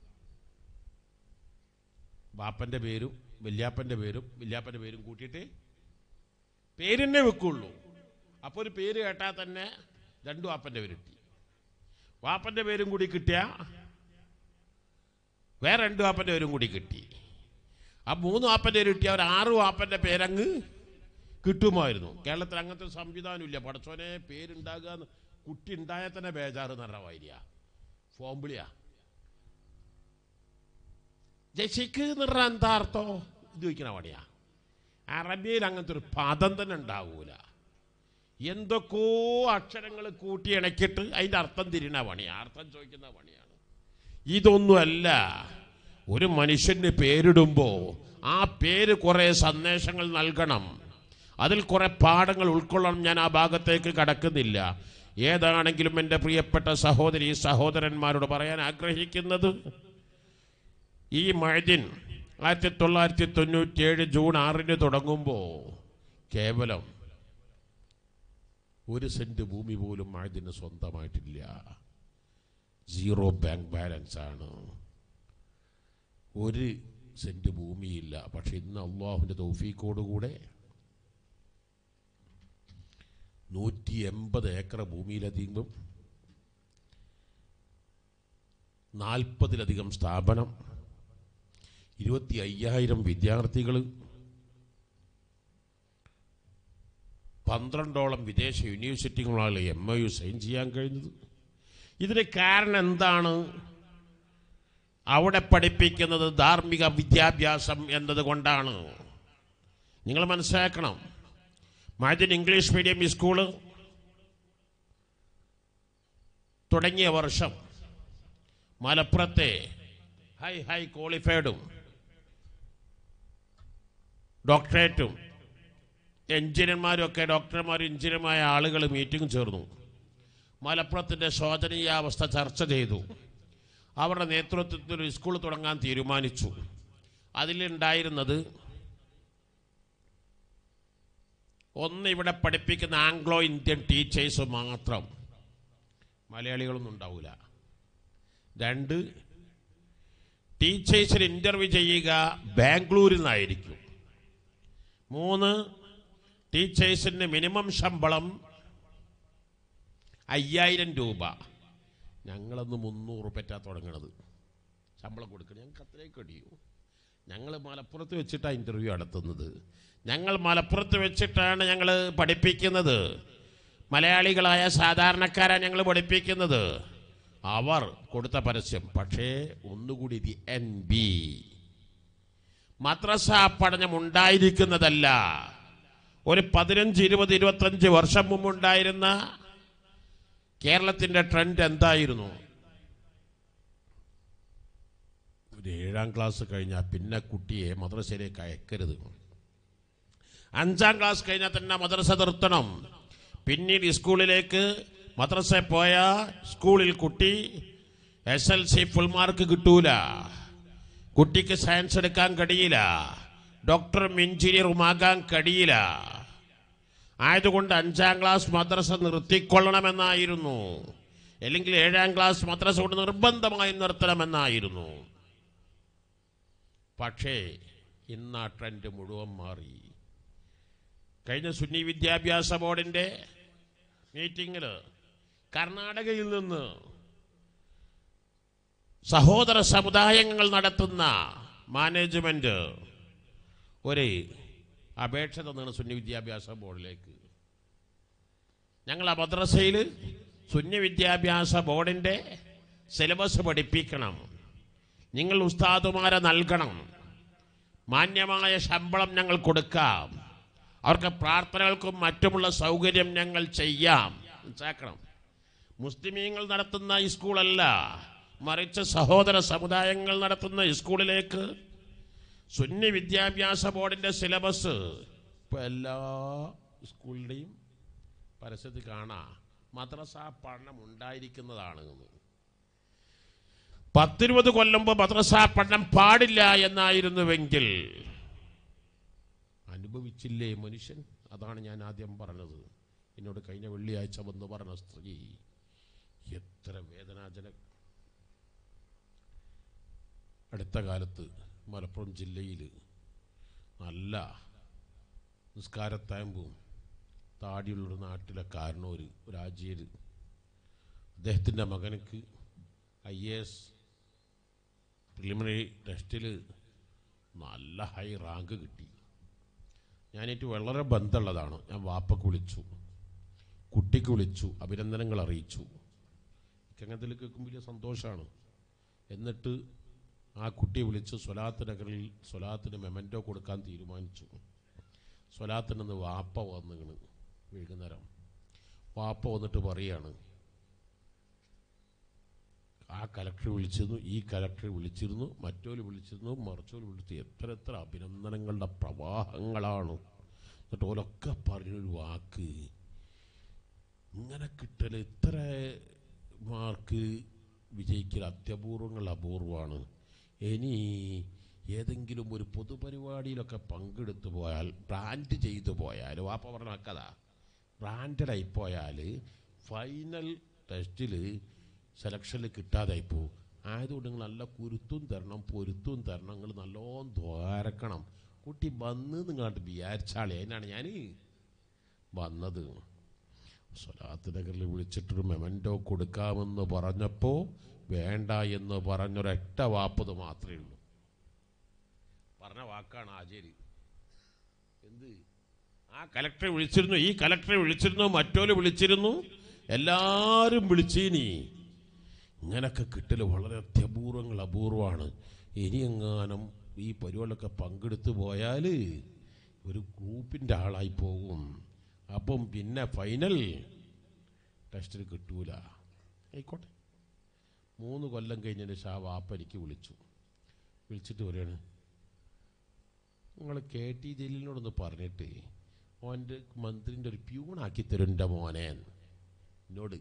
ബാപ്പൻ്റെ പേരും വല്യാപ്പൻ്റെ പേരും വല്യാപ്പൻ്റെ പേരും കൂട്ടിയിട്ട് പേരിനെ വെക്കുള്ളൂ അപ്പോൾ ഒരു പേര് കേട്ടാൽ തന്നെ രണ്ടു വാപ്പൻ്റെ പേര് കിട്ടി വാപ്പൻ്റെ പേരും കൂടി കിട്ടിയ വേറെ രണ്ട് വാപ്പൻ്റെ പേരും കൂടി കിട്ടി ആ മൂന്ന് വാപ്പൻ്റെ പേര് കിട്ടിയ ഒരു ആറ് വാപ്പൻ്റെ പേരങ്ങ് കിട്ടുമായിരുന്നു കേരളത്തിൽ അങ്ങനത്തെ സംവിധാനമില്ല പടച്ചോനെ പേരുണ്ടാകുക എന്ന് കുട്ടി ഉണ്ടായാൽ തന്നെ ബേജാറ് എന്ന് പറഞ്ഞ വൈര്യ ഫോമ്പിളിയാ ജഷിക്ക് എന്ന് പറഞ്ഞാൽ എന്താ അർത്ഥം ഇത് ചോദിക്കണ പണിയാ അറബിയിൽ അങ്ങനത്തെ ഒരു പദം തന്നെ ഉണ്ടാവൂല എന്തൊക്കെയോ അക്ഷരങ്ങൾ കൂട്ടി ഇണക്കിയിട്ട് അതിൻ്റെ അർത്ഥം തിരിയണ പണിയാ അർത്ഥം ചോദിക്കുന്ന പണിയാണ് ഇതൊന്നുമല്ല ഒരു മനുഷ്യന് പേരിടുമ്പോൾ ആ പേര് കുറേ സന്ദേശങ്ങൾ നൽകണം അതിൽ കുറെ പാഠങ്ങൾ ഉൾക്കൊള്ളണം ഞാൻ ആ ഭാഗത്തേക്ക് കടക്കുന്നില്ല ഏതാണെങ്കിലും എൻ്റെ പ്രിയപ്പെട്ട സഹോദരി സഹോദരന്മാരോട് പറയാൻ ആഗ്രഹിക്കുന്നത് ഈ മഴദിൻ ആയിരത്തി തൊള്ളായിരത്തി തൊണ്ണൂറ്റിയേഴ് ജൂൺ ആറിന് തുടങ്ങുമ്പോൾ കേവലം ഒരു സെന്റ് ഭൂമി പോലും മഴദിന് സ്വന്തമായിട്ടില്ല സീറോ ബാങ്ക് ബാലൻസ് ആണ് ഒരു സെന്റ് ഭൂമിയില്ല പക്ഷെ ഇന്ന് അള്ളാഹുവിൻ്റെ തൗഫീക്കോടുകൂടെ നൂറ്റി എൺപത് ഏക്കർ ഭൂമിയിലധികം നാൽപ്പതിലധികം സ്ഥാപനം ഇരുപത്തി അയ്യായിരം വിദ്യാർത്ഥികൾ പന്ത്രണ്ടോളം വിദേശ യൂണിവേഴ്സിറ്റികളാണ് എം ഒ യു സൈൻ ചെയ്യാൻ കഴിഞ്ഞത് ഇതിന് കാരണം എന്താണ് അവിടെ പഠിപ്പിക്കുന്നത് ധാർമ്മിക വിദ്യാഭ്യാസം എന്നതുകൊണ്ടാണ് നിങ്ങൾ മനസ്സിലാക്കണം മഴദിൻ ഇംഗ്ലീഷ് മീഡിയം സ്കൂള് തുടങ്ങിയ വർഷം മലപ്പുറത്തെ ഹൈ ഹൈ ക്വാളിഫൈഡും ഡോക്ടറേറ്റും എഞ്ചിനീയർമാരും ഒക്കെ ഡോക്ടർമാരും എഞ്ചിനീയർമായ ആളുകൾ മീറ്റിംഗ് ചേർന്നു മലപ്പുറത്തിൻ്റെ ശോചനീയാവസ്ഥ ചർച്ച ചെയ്തു അവരുടെ നേതൃത്വത്തിൽ ഒരു സ്കൂൾ തുടങ്ങാൻ തീരുമാനിച്ചു അതിലുണ്ടായിരുന്നത് ഒന്ന് ഇവിടെ പഠിപ്പിക്കുന്ന ആംഗ്ലോ ഇന്ത്യൻ ടീച്ചേഴ്സ് മാത്രം മലയാളികളൊന്നും ഉണ്ടാവില്ല രണ്ട് ടീച്ചേഴ്സിന് ഇൻ്റർവ്യൂ ചെയ്യുക ബാംഗ്ലൂരിൽ നിന്നായിരിക്കും മൂന്ന് ടീച്ചേഴ്സിന് മിനിമം ശമ്പളം അയ്യായിരം രൂപ ഞങ്ങളന്ന് മുന്നൂറ് പറ്റാ തുടങ്ങണത് ശമ്പളം കൊടുക്കണം ഞങ്ങൾക്ക് അത്രയൊക്കെ അടിയൂ ഞങ്ങൾ മലപ്പുറത്ത് വെച്ചിട്ടാണ് ഇൻ്റർവ്യൂ നടത്തുന്നത് ഞങ്ങൾ മലപ്പുറത്ത് വെച്ചിട്ടാണ് ഞങ്ങൾ പഠിപ്പിക്കുന്നത് മലയാളികളായ സാധാരണക്കാരാണ് ഞങ്ങൾ പഠിപ്പിക്കുന്നത് അവർ കൊടുത്ത പരസ്യം പക്ഷേ ഒന്നുകൂടി ഇത് എൻ ബി മദ്രസ പഠനം ഉണ്ടായിരിക്കുന്നതല്ല ഒരു പതിനഞ്ച് ഇരുപത് ഇരുപത്തഞ്ച് വർഷം മുമ്പുണ്ടായിരുന്ന കേരളത്തിന്റെ ട്രെൻഡ് എന്തായിരുന്നു ഒരു ഏഴാം ക്ലാസ് കഴിഞ്ഞാൽ പിന്നെ കുട്ടിയെ മദ്രസയിലേക്ക് അയക്കരുത് അഞ്ചാം ക്ലാസ് കഴിഞ്ഞാൽ തന്നെ മദ്രസ നിർത്തണം പിന്നീട് സ്കൂളിലേക്ക് മദ്രസ പോയ സ്കൂളിൽ കുട്ടി S L C full mark കിട്ടൂല കുട്ടിക്ക് സയൻസ് എടുക്കാൻ കഴിയില്ല ഡോക്ടറും എഞ്ചിനീയറും ആകാൻ കഴിയില്ല ആയതുകൊണ്ട് അഞ്ചാം ക്ലാസ് മദ്രസ നിർത്തിക്കൊള്ളണമെന്നായിരുന്നു അല്ലെങ്കിൽ ഏഴാം ക്ലാസ് മദ്രസ കൊണ്ട് നിർബന്ധമായി നിർത്തണമെന്നായിരുന്നു പക്ഷേ ഇന്ന് ആ ട്രെൻഡ് മുഴുവൻ മാറി കഴിഞ്ഞ സുന്നി വിദ്യാഭ്യാസ ബോർഡിൻ്റെ മീറ്റിങ്ങിൽ കർണാടകയിൽ നിന്ന് സഹോദര സമുദായങ്ങൾ നടത്തുന്ന മാനേജ്മെന്റ് ഒരു അപേക്ഷ തന്നാണ് സുന്നി വിദ്യാഭ്യാസ ബോർഡിലേക്ക് ഞങ്ങൾ ആ മദ്രസയിൽ സുന്നി വിദ്യാഭ്യാസ ബോർഡിൻ്റെ സിലബസ് പഠിപ്പിക്കണം നിങ്ങൾ ഉസ്താദുമാരെ നൽകണം മാന്യമായ ശമ്പളം ഞങ്ങൾ കൊടുക്കാം അവർക്ക് പ്രാർത്ഥനകൾക്കും മറ്റുമുള്ള സൗകര്യം ഞങ്ങൾ ചെയ്യാം മനസ്സിലാക്കണം മുസ്ലിമീങ്ങൾ നടത്തുന്ന ഈ സ്കൂളല്ല മറിച്ച് സഹോദര സമുദായങ്ങൾ നടത്തുന്ന ഈ സ്കൂളിലേക്ക് സുന്നി വിദ്യാഭ്യാസ ബോർഡിൻ്റെ സിലബസ് ഇപ്പോൾ എല്ലാ സ്കൂളിൻ്റെയും പരസ്യത്തിൽ കാണാം മദ്രസ പഠനം ഉണ്ടായിരിക്കുന്നതാണ് എന്ന്. പത്തിരുപത് കൊല്ലം മുമ്പ് മദ്രസ പഠനം പാടില്ല എന്നായിരുന്നുവെങ്കിൽ അനുഭവിച്ചില്ലേ മനുഷ്യൻ അതാണ് ഞാൻ ആദ്യം പറഞ്ഞത് എന്നോട് കഴിഞ്ഞ വെള്ളിയാഴ്ച വന്ന് പറഞ്ഞ സ്ത്രീ എത്ര വേദനാജന അടുത്ത കാലത്ത് മലപ്പുറം ജില്ലയിൽ നല്ല നിസ്കാരത്തായമ്പും താടിയുള്ളൊരു നാട്ടിലെ കാരണവർ ഒരു ആജിയർ അദ്ദേഹത്തിൻ്റെ മകനക്ക് ഐ എ എസ് പ്രിലിമിനറി ടെസ്റ്റിൽ നല്ല ഹൈ റാങ്ക് കിട്ടി ഞാനേറ്റ് വളരെ ബന്ധമുള്ളതാണ് ഞാൻ വാപ്പക്ക് വിളിച്ചു കുട്ടിക്ക് വിളിച്ചു അഭിനന്ദനങ്ങൾ അറിയിച്ചു എനിക്കങ്ങനത്തിൽ കേൾക്കുമ്പോൾ വലിയ സന്തോഷമാണ് എന്നിട്ട് ആ കുട്ടിയെ വിളിച്ച് സ്വലാത്ത് നഗറിൽ സ്വലാത്തിന് മെമൻറ്റോ കൊടുക്കാൻ തീരുമാനിച്ചു സ്വലാത്തിനെന്ന് വാപ്പ വന്നിങ്ങനെ വൈകുന്നേരം വാപ്പ വന്നിട്ട് പറയാണ് ആ കലക്ടർ വിളിച്ചിരുന്നു ഈ കലക്ടർ വിളിച്ചിരുന്നു മറ്റോല് വിളിച്ചിരുന്നു മറിച്ചോല് വിളിച്ചു എത്ര എത്ര അഭിനന്ദനങ്ങളുടെ പ്രവാഹങ്ങളാണ് എന്നിട്ട് ഓലൊക്കെ പറഞ്ഞൊരു വാക്ക് ഇങ്ങനെ കിട്ടൽ ഇത്ര മാർക്ക് വിജയിക്കൽ അത്യപൂർവങ്ങൾ അപൂർവമാണ് ഇനി ഏതെങ്കിലും ഒരു പൊതുപരിപാടിയിലൊക്കെ പങ്കെടുത്തു പോയാൽ ബ്രാൻഡ് ചെയ്തു പോയാൽ വാപ്പ പറഞ്ഞ കഥ ബ്രാൻഡഡായി പോയാൽ ഫൈനൽ ടെസ്റ്റിൽ സെലക്ഷനിൽ കിട്ടാതായി പോകും ആയതുകൊണ്ട് നിങ്ങൾ നല്ല കുരുത്തും തരണം പൊരുത്തും തരണം നിങ്ങൾ നല്ലോണം ദ്വാരക്കണം കുട്ടി വന്ന് നിങ്ങളാണ്ട് വിചാരിച്ചാളെ അതിനാണ് ഞാൻ വന്നത് സ്വലാത്ത് നഗറിൽ വിളിച്ചിട്ടൊരു മെമൻറ്റോ കൊടുക്കാമെന്ന് പറഞ്ഞപ്പോൾ വേണ്ട എന്ന് പറഞ്ഞൊരൊറ്റ വാപ്പത് മാത്രമേ ഉള്ളൂ പറഞ്ഞ വാക്കാണ് ആചാരി എന്ത് ആ കലക്ടറെ വിളിച്ചിരുന്നു ഈ കലക്ടറെ വിളിച്ചിരുന്നു മറ്റോല് വിളിച്ചിരുന്നു എല്ലാവരും വിളിച്ചീനി ഇങ്ങനൊക്കെ കിട്ടൽ വളരെ അത്യപൂർവങ്ങൾ അപൂർവമാണ് ഇനി എങ്ങാനും ഈ പരിപാടിയൊക്കെ പങ്കെടുത്തു പോയാൽ ഒരു ഗ്രൂപ്പിൻ്റെ ആളായി പോകും അപ്പം പിന്നെ ഫൈനൽ ടെസ്റ്റിൽ കിട്ടൂല ആയിക്കോട്ടെ മൂന്ന് കൊല്ലം കഴിഞ്ഞതിന് ശേഷം ആ വാപ്പ എനിക്ക് വിളിച്ചു വിളിച്ചിട്ട് പറയാണ് നിങ്ങൾ കെ ടി ജലീലിനോടൊന്ന് പറഞ്ഞിട്ട് ഓൻ്റെ മന്ത്രിൻ്റെ ഒരു പ്യൂണാക്കി തരും എൻ്റെ മോനെ എന്നോട്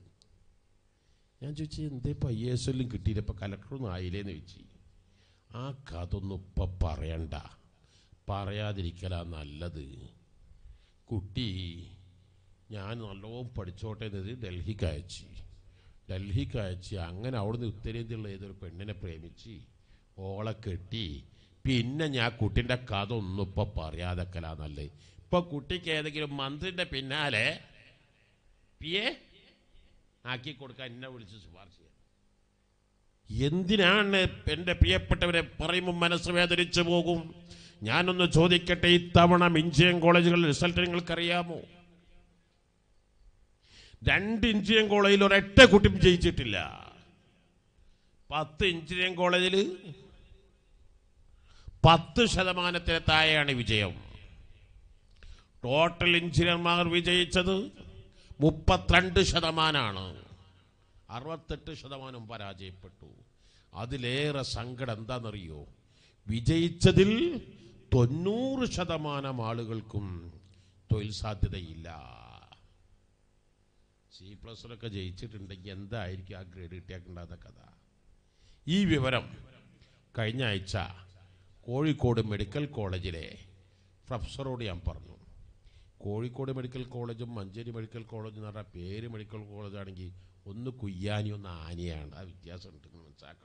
ഞാൻ ചോദിച്ചു എന്തേ ഇപ്പം ഐ എസ് എല്ലും കിട്ടിയില്ല ഇപ്പം കലക്ടറൊന്നും ആയില്ലേന്ന് ചോദിച്ചു ആ കഥ ഒന്നും ഇപ്പം പറയണ്ട പറയാതിരിക്കലാ നല്ലത് കുട്ടി ഞാൻ നല്ലോണം പഠിച്ചോട്ടെ എന്നത് ഡൽഹിക്ക് അയച്ചു ഡൽഹിക്ക് അയച്ച് അങ്ങനെ അവിടുന്ന് ഉത്തരേന്ത്യയുള്ള ഏതൊരു പെണ്ണിനെ പ്രേമിച്ച് ഓളെ കെട്ടി പിന്നെ ഞാൻ കുട്ടിൻ്റെ കഥ ഒന്നും ഇപ്പം പറയാതെക്കലാ നല്ലത് ഇപ്പം കുട്ടിക്ക് ഏതെങ്കിലും മന്ത്രിൻ്റെ പിന്നാലെ പി എ ആക്കി കൊടുക്കാൻ എന്നെ വിളിച്ച് ശുപാർശ ചെയ്യാം എന്തിനാണ് എൻ്റെ പ്രിയപ്പെട്ടവരെ പറയുമ്പോൾ മനസ്സ് വേദനിച്ചു പോകും ഞാനൊന്ന് ചോദിക്കട്ടെ ഇത്തവണ മിഞ്ചിയം കോളേജുകളിൽ റിസൾട്ട് നിങ്ങൾക്കറിയാമോ രണ്ട് എഞ്ചിനീയറിംഗ് കോളേജിൽ ഒരൊറ്റ കുട്ടിയും ജയിച്ചിട്ടില്ല പത്ത് എഞ്ചിനീയറിംഗ് കോളേജിൽ പത്ത് ശതമാനത്തിന് താഴെയാണ് വിജയം ടോട്ടൽ എഞ്ചിനീയർമാർ വിജയിച്ചത് മുപ്പത്തിരണ്ട് ശതമാനമാണ് അറുപത്തെട്ട് ശതമാനം പരാജയപ്പെട്ടു അതിലേറെ സങ്കടം എന്താണെന്നറിയോ വിജയിച്ചതിൽ തൊണ്ണൂറ് ശതമാനം ആളുകൾക്കും തൊഴിൽ സാധ്യതയില്ല സി പ്ലസിലൊക്കെ ജയിച്ചിട്ടുണ്ടെങ്കിൽ എന്തായിരിക്കും ആ ഗ്രേഡ് കിട്ടിയാക്കുണ്ടാകുന്ന കഥ ഈ വിവരം കഴിഞ്ഞ ആഴ്ച കോഴിക്കോട് മെഡിക്കൽ കോളേജിലെ പ്രൊഫസറോട് ഞാൻ പറഞ്ഞു കോഴിക്കോട് മെഡിക്കൽ കോളേജും മഞ്ചേരി മെഡിക്കൽ കോളേജും എന്ന് പറഞ്ഞാൽ പേര് മെഡിക്കൽ കോളേജാണെങ്കിൽ ഒന്ന് കുയ്യാനി ഒന്ന് ആനയാണ് ആ വ്യത്യാസം ഉണ്ട് നിങ്ങൾ മനസ്സിലാക്കണം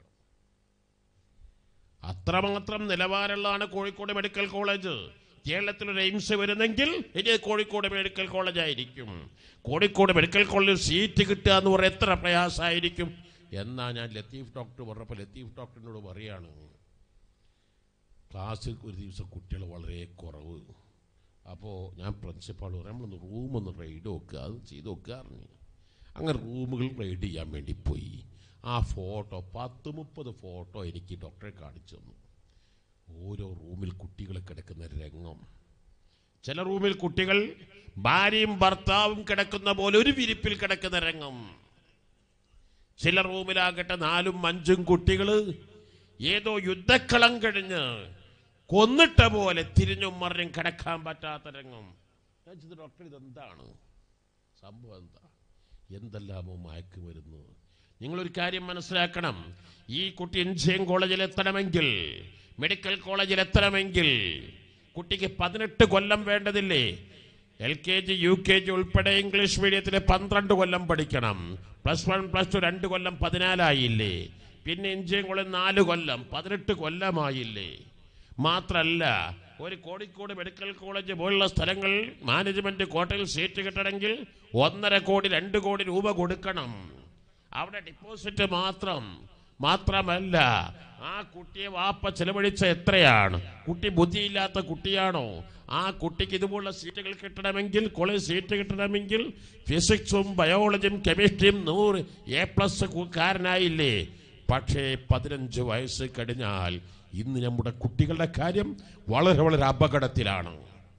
അത്രമാത്രം നിലവാരമുള്ളതാണ് കോഴിക്കോട് മെഡിക്കൽ കോളേജ് കേരളത്തിൽ ഒരു എയിംസ് വരുന്നെങ്കിൽ ഇനി കോഴിക്കോട് മെഡിക്കൽ കോളേജ് ആയിരിക്കും കോഴിക്കോട് മെഡിക്കൽ കോളേജിൽ സീറ്റ് കിട്ടുക എന്ന് പറയുന്നത് എത്ര പ്രയാസമായിരിക്കും എന്നാ ഞാൻ ലത്തീഫ് ഡോക്ടർ പറഞ്ഞപ്പോൾ ലത്തീഫ് ഡോക്ടറിനോട് പറയാണ് ക്ലാസ്സിൽ ഒരു ദിവസം കുട്ടികൾ വളരെ കുറവ് അപ്പോൾ ഞാൻ പ്രിൻസിപ്പാൾ പറയാം നമ്മളൊന്ന് റൂമൊന്ന് റൈഡ് നോക്കുക അത് ചെയ്ത് നോക്കുക പറഞ്ഞു അങ്ങനെ റൂമുകൾ റൈഡ് ചെയ്യാൻ വേണ്ടി പോയി ആ ഫോട്ടോ പത്ത് മുപ്പത് ഫോട്ടോ എനിക്ക് ഡോക്ടറെ കാണിച്ചു തന്നു ഓരോ റൂമിൽ കുട്ടികൾ കിടക്കുന്ന രംഗം ചില റൂമിൽ കുട്ടികൾ ഭാര്യയും ഭർത്താവും കിടക്കുന്ന പോലെ ഒരു വിരിപ്പിൽ കിടക്കുന്ന രംഗം ചില റൂമിലാകട്ടെ നാലും അഞ്ചും കുട്ടികൾ ഏതോ യുദ്ധക്കളം കഴിഞ്ഞ് കൊന്നിട്ട പോലെ തിരിഞ്ഞും മറിഞ്ഞും കിടക്കാൻ പറ്റാത്ത രംഗം ഞാൻ ചോദിച്ചു, ഡോക്ടർ ഇതെന്താണ് സംഭവം എന്താ എന്തെല്ലാമോ മയക്ക് വരുന്നു നിങ്ങളൊരു കാര്യം മനസ്സിലാക്കണം ഈ കുട്ടി എൻജിയം കോളേജിൽ എത്തണമെങ്കിൽ മെഡിക്കൽ കോളേജിൽ എത്തണമെങ്കിൽ കുട്ടിക്ക് പതിനെട്ട് കൊല്ലം വേണ്ടതില്ലേ L K G U K G ഉൾപ്പെടെ ഇംഗ്ലീഷ് മീഡിയത്തിൽ പന്ത്രണ്ട് കൊല്ലം പഠിക്കണം പ്ലസ് വൺ പ്ലസ് ടു രണ്ട് കൊല്ലം പതിനാലായില്ലേ പിന്നെ എൻജിയം കോളേജ് നാല് കൊല്ലം പതിനെട്ട് കൊല്ലമായില്ലേ മാത്രല്ല ഒരു കോഴിക്കോട് മെഡിക്കൽ കോളേജ് പോലുള്ള സ്ഥലങ്ങൾ മാനേജ്മെന്റ് കോട്ടയിൽ സീറ്റ് കിട്ടണമെങ്കിൽ ഒന്നര കോടി രണ്ട് കോടി രൂപ കൊടുക്കണം അവിടെ ഡിപ്പോസിറ്റ് മാത്രം മാത്രമല്ല ആ കുട്ടിയെ വാപ്പ ചെലവഴിച്ച എത്രയാണ് കുട്ടി ബുദ്ധിയില്ലാത്ത കുട്ടിയാണോ ആ കുട്ടിക്ക് ഇതുപോലുള്ള സീറ്റുകൾ കിട്ടണമെങ്കിൽ കോളേജ് സീറ്റ് കിട്ടണമെങ്കിൽ ഫിസിക്സും ബയോളജിയും കെമിസ്ട്രിയും നൂറ് എ പ്ലസ് കാരനായില്ലേ പക്ഷേ പതിനഞ്ച് വയസ്സ് കഴിഞ്ഞാൽ ഇന്ന് നമ്മുടെ കുട്ടികളുടെ കാര്യം വളരെ വളരെ അപകടത്തിലാണ്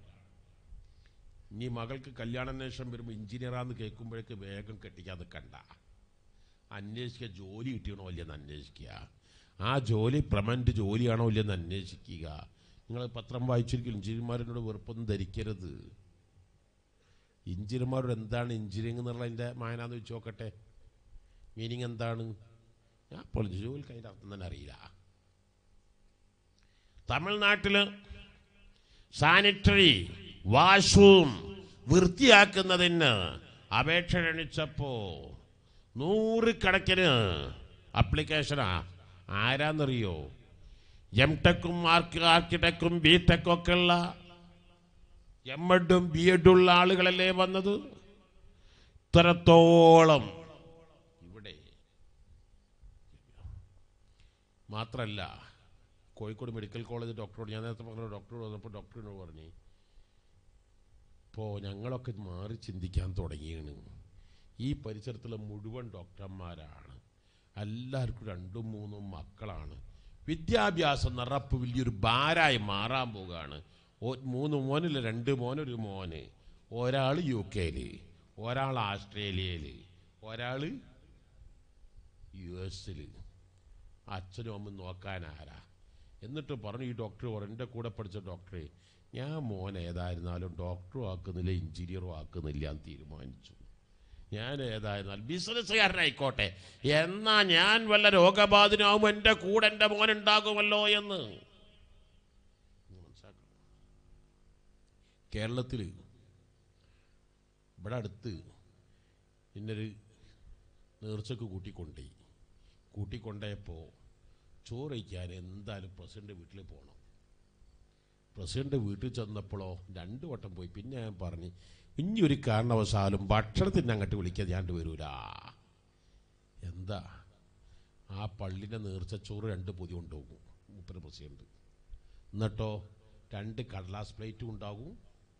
ഇനി മകൾക്ക് കല്യാണാന്വേഷണം വരുമ്പോൾ എഞ്ചിനീയറാന്ന് കേൾക്കുമ്പോഴേക്ക് വേഗം കെട്ടിക്കാതെ കണ്ട അന്വേഷിക്കുക ജോലി കിട്ടിയണോ ഇല്ലെന്ന് അന്വേഷിക്കുക ആ ജോലി പ്രമന്റ് ജോലിയാണോ ഇല്ലെന്ന് അന്വേഷിക്കുക നിങ്ങൾ പത്രം വായിച്ചിരിക്കും എഞ്ചിനീയർമാരോട് വെറുപ്പൊന്നും ധരിക്കരുത് എഞ്ചിനീയർമാരോട് എന്താണ് എഞ്ചിനീയറിംഗ് എന്നുള്ളതിൻ്റെ മായനാന്ന് വെച്ച് നോക്കട്ടെ മീനിങ് എന്താണ് ഞാൻ ഇപ്പോൾ ജോലിക്ക് അതിൻ്റെ അർത്ഥം തന്നെ അറിയില്ല തമിഴ്നാട്ടിൽ സാനിറ്ററി വാഷ്റൂം വൃത്തിയാക്കുന്നതിന് അപേക്ഷ ക്ഷണിച്ചപ്പോ നൂറുകണക്കിന് അപ്ലിക്കേഷനാ ആരാന്നറിയോ എം ടെക്കും ആർക്ക് ആർക്കിടെക്കും ബി ടെക്കും ഒക്കെ ഉള്ള എം എഡും ബി എഡും ഉള്ള ആളുകളല്ലേ വന്നത് ഇത്രത്തോളം ഇവിടെ മാത്രല്ല കോഴിക്കോട് മെഡിക്കൽ കോളേജ് ഡോക്ടറോട് ഞാൻ നേരത്തെ പറഞ്ഞ ഡോക്ടറോട് വന്നപ്പോൾ ഡോക്ടറിനോട് പറഞ്ഞു ഇപ്പോൾ ഞങ്ങളൊക്കെ മാറി ചിന്തിക്കാൻ തുടങ്ങിയാണ് ഈ പരിസരത്തുള്ള മുഴുവൻ ഡോക്ടർമാരാണ് എല്ലാവർക്കും രണ്ടും മൂന്നും മക്കളാണ് വിദ്യാഭ്യാസം നിറപ്പ് വലിയൊരു ഭാരമായി മാറാൻ പോവുകയാണ് ഒ- മൂന്ന് മോനില്ല രണ്ട് മോനൊരു മോന് ഒരാൾ യു കെയിൽ ഒരാൾ ആസ്ട്രേലിയയിൽ ഒരാൾ യു എസിൽ അച്ഛനും അമ്മ നോക്കാൻ ആരാ എന്നിട്ട് പറഞ്ഞു ഈ ഡോക്ടർ പറഞ്ഞു എൻ്റെ കൂടെ പഠിച്ച ഡോക്ടറെ ഞാൻ മോൻ ഏതായിരുന്നാലും ഡോക്ടറും ആക്കുന്നില്ല എഞ്ചിനീയറും ആക്കുന്നില്ല എന്ന് തീരുമാനിച്ചു ഞാൻ ഏതായിരുന്നാലും ബിസിനസ്സുകാരനായിക്കോട്ടെ എന്നാ ഞാൻ വല്ല രോഗബാധിതനാവും എൻ്റെ കൂടെ എൻ്റെ മോൻ ഉണ്ടാകുമല്ലോ എന്ന് നിങ്ങൾ മനസ്സിലാക്കണം കേരളത്തിൽ ഇവിടെ അടുത്ത് ഇന്നൊരു നേർച്ചക്ക് കൂട്ടിക്കൊണ്ടേ കൂട്ടിക്കൊണ്ടപ്പോൾ ചോറ് വയ്ക്കാൻ എന്തായാലും പ്രസിഡന്റ് വീട്ടിൽ പോകണം പ്രസിഡന്റ് വീട്ടിൽ ചെന്നപ്പോഴോ രണ്ടു വട്ടം പോയി പിന്നെ ഞാൻ പറഞ്ഞു ഇനി ഒരു കാരണവശാലും ഭക്ഷണത്തിന് അങ്ങോട്ട് വിളിക്കാൻ ഞാൻ വരൂല എന്താ ആ പള്ളിൻ്റെ നേർച്ചച്ചോറ് രണ്ട് പൊതി കൊണ്ടുപോകും മൂപ്പര് പ്രസിഡന്റ് എന്നിട്ടോ രണ്ട് കടലാസ് പ്ലേറ്റും ഉണ്ടാകും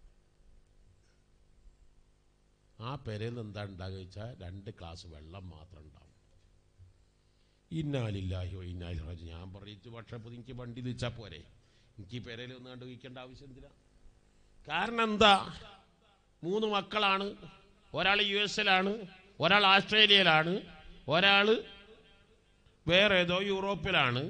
ആ പെരയിൽ നിന്ന് എന്താ ഉണ്ടാകുക വെച്ചാൽ രണ്ട് ഗ്ലാസ് വെള്ളം മാത്രം ഉണ്ടാവും ഇന്നാലില്ലാഹോ ഇന്നാലി ഞാൻ പറയിച്ചു പക്ഷേ എനിക്ക് വണ്ടി തിരിച്ചാൽ പോരെ എനിക്ക് ഈ പെരയിൽ ഒന്ന് കണ്ട് വയ്ക്കേണ്ട ആവശ്യം എന്തിനാ കാരണം എന്താ മൂന്ന് മക്കളാണ് ഒരാൾ യു എസിലാണ് ഒരാൾ ആസ്ട്രേലിയയിലാണ് ഒരാൾ വേറെ ഏതോ യൂറോപ്പിലാണ്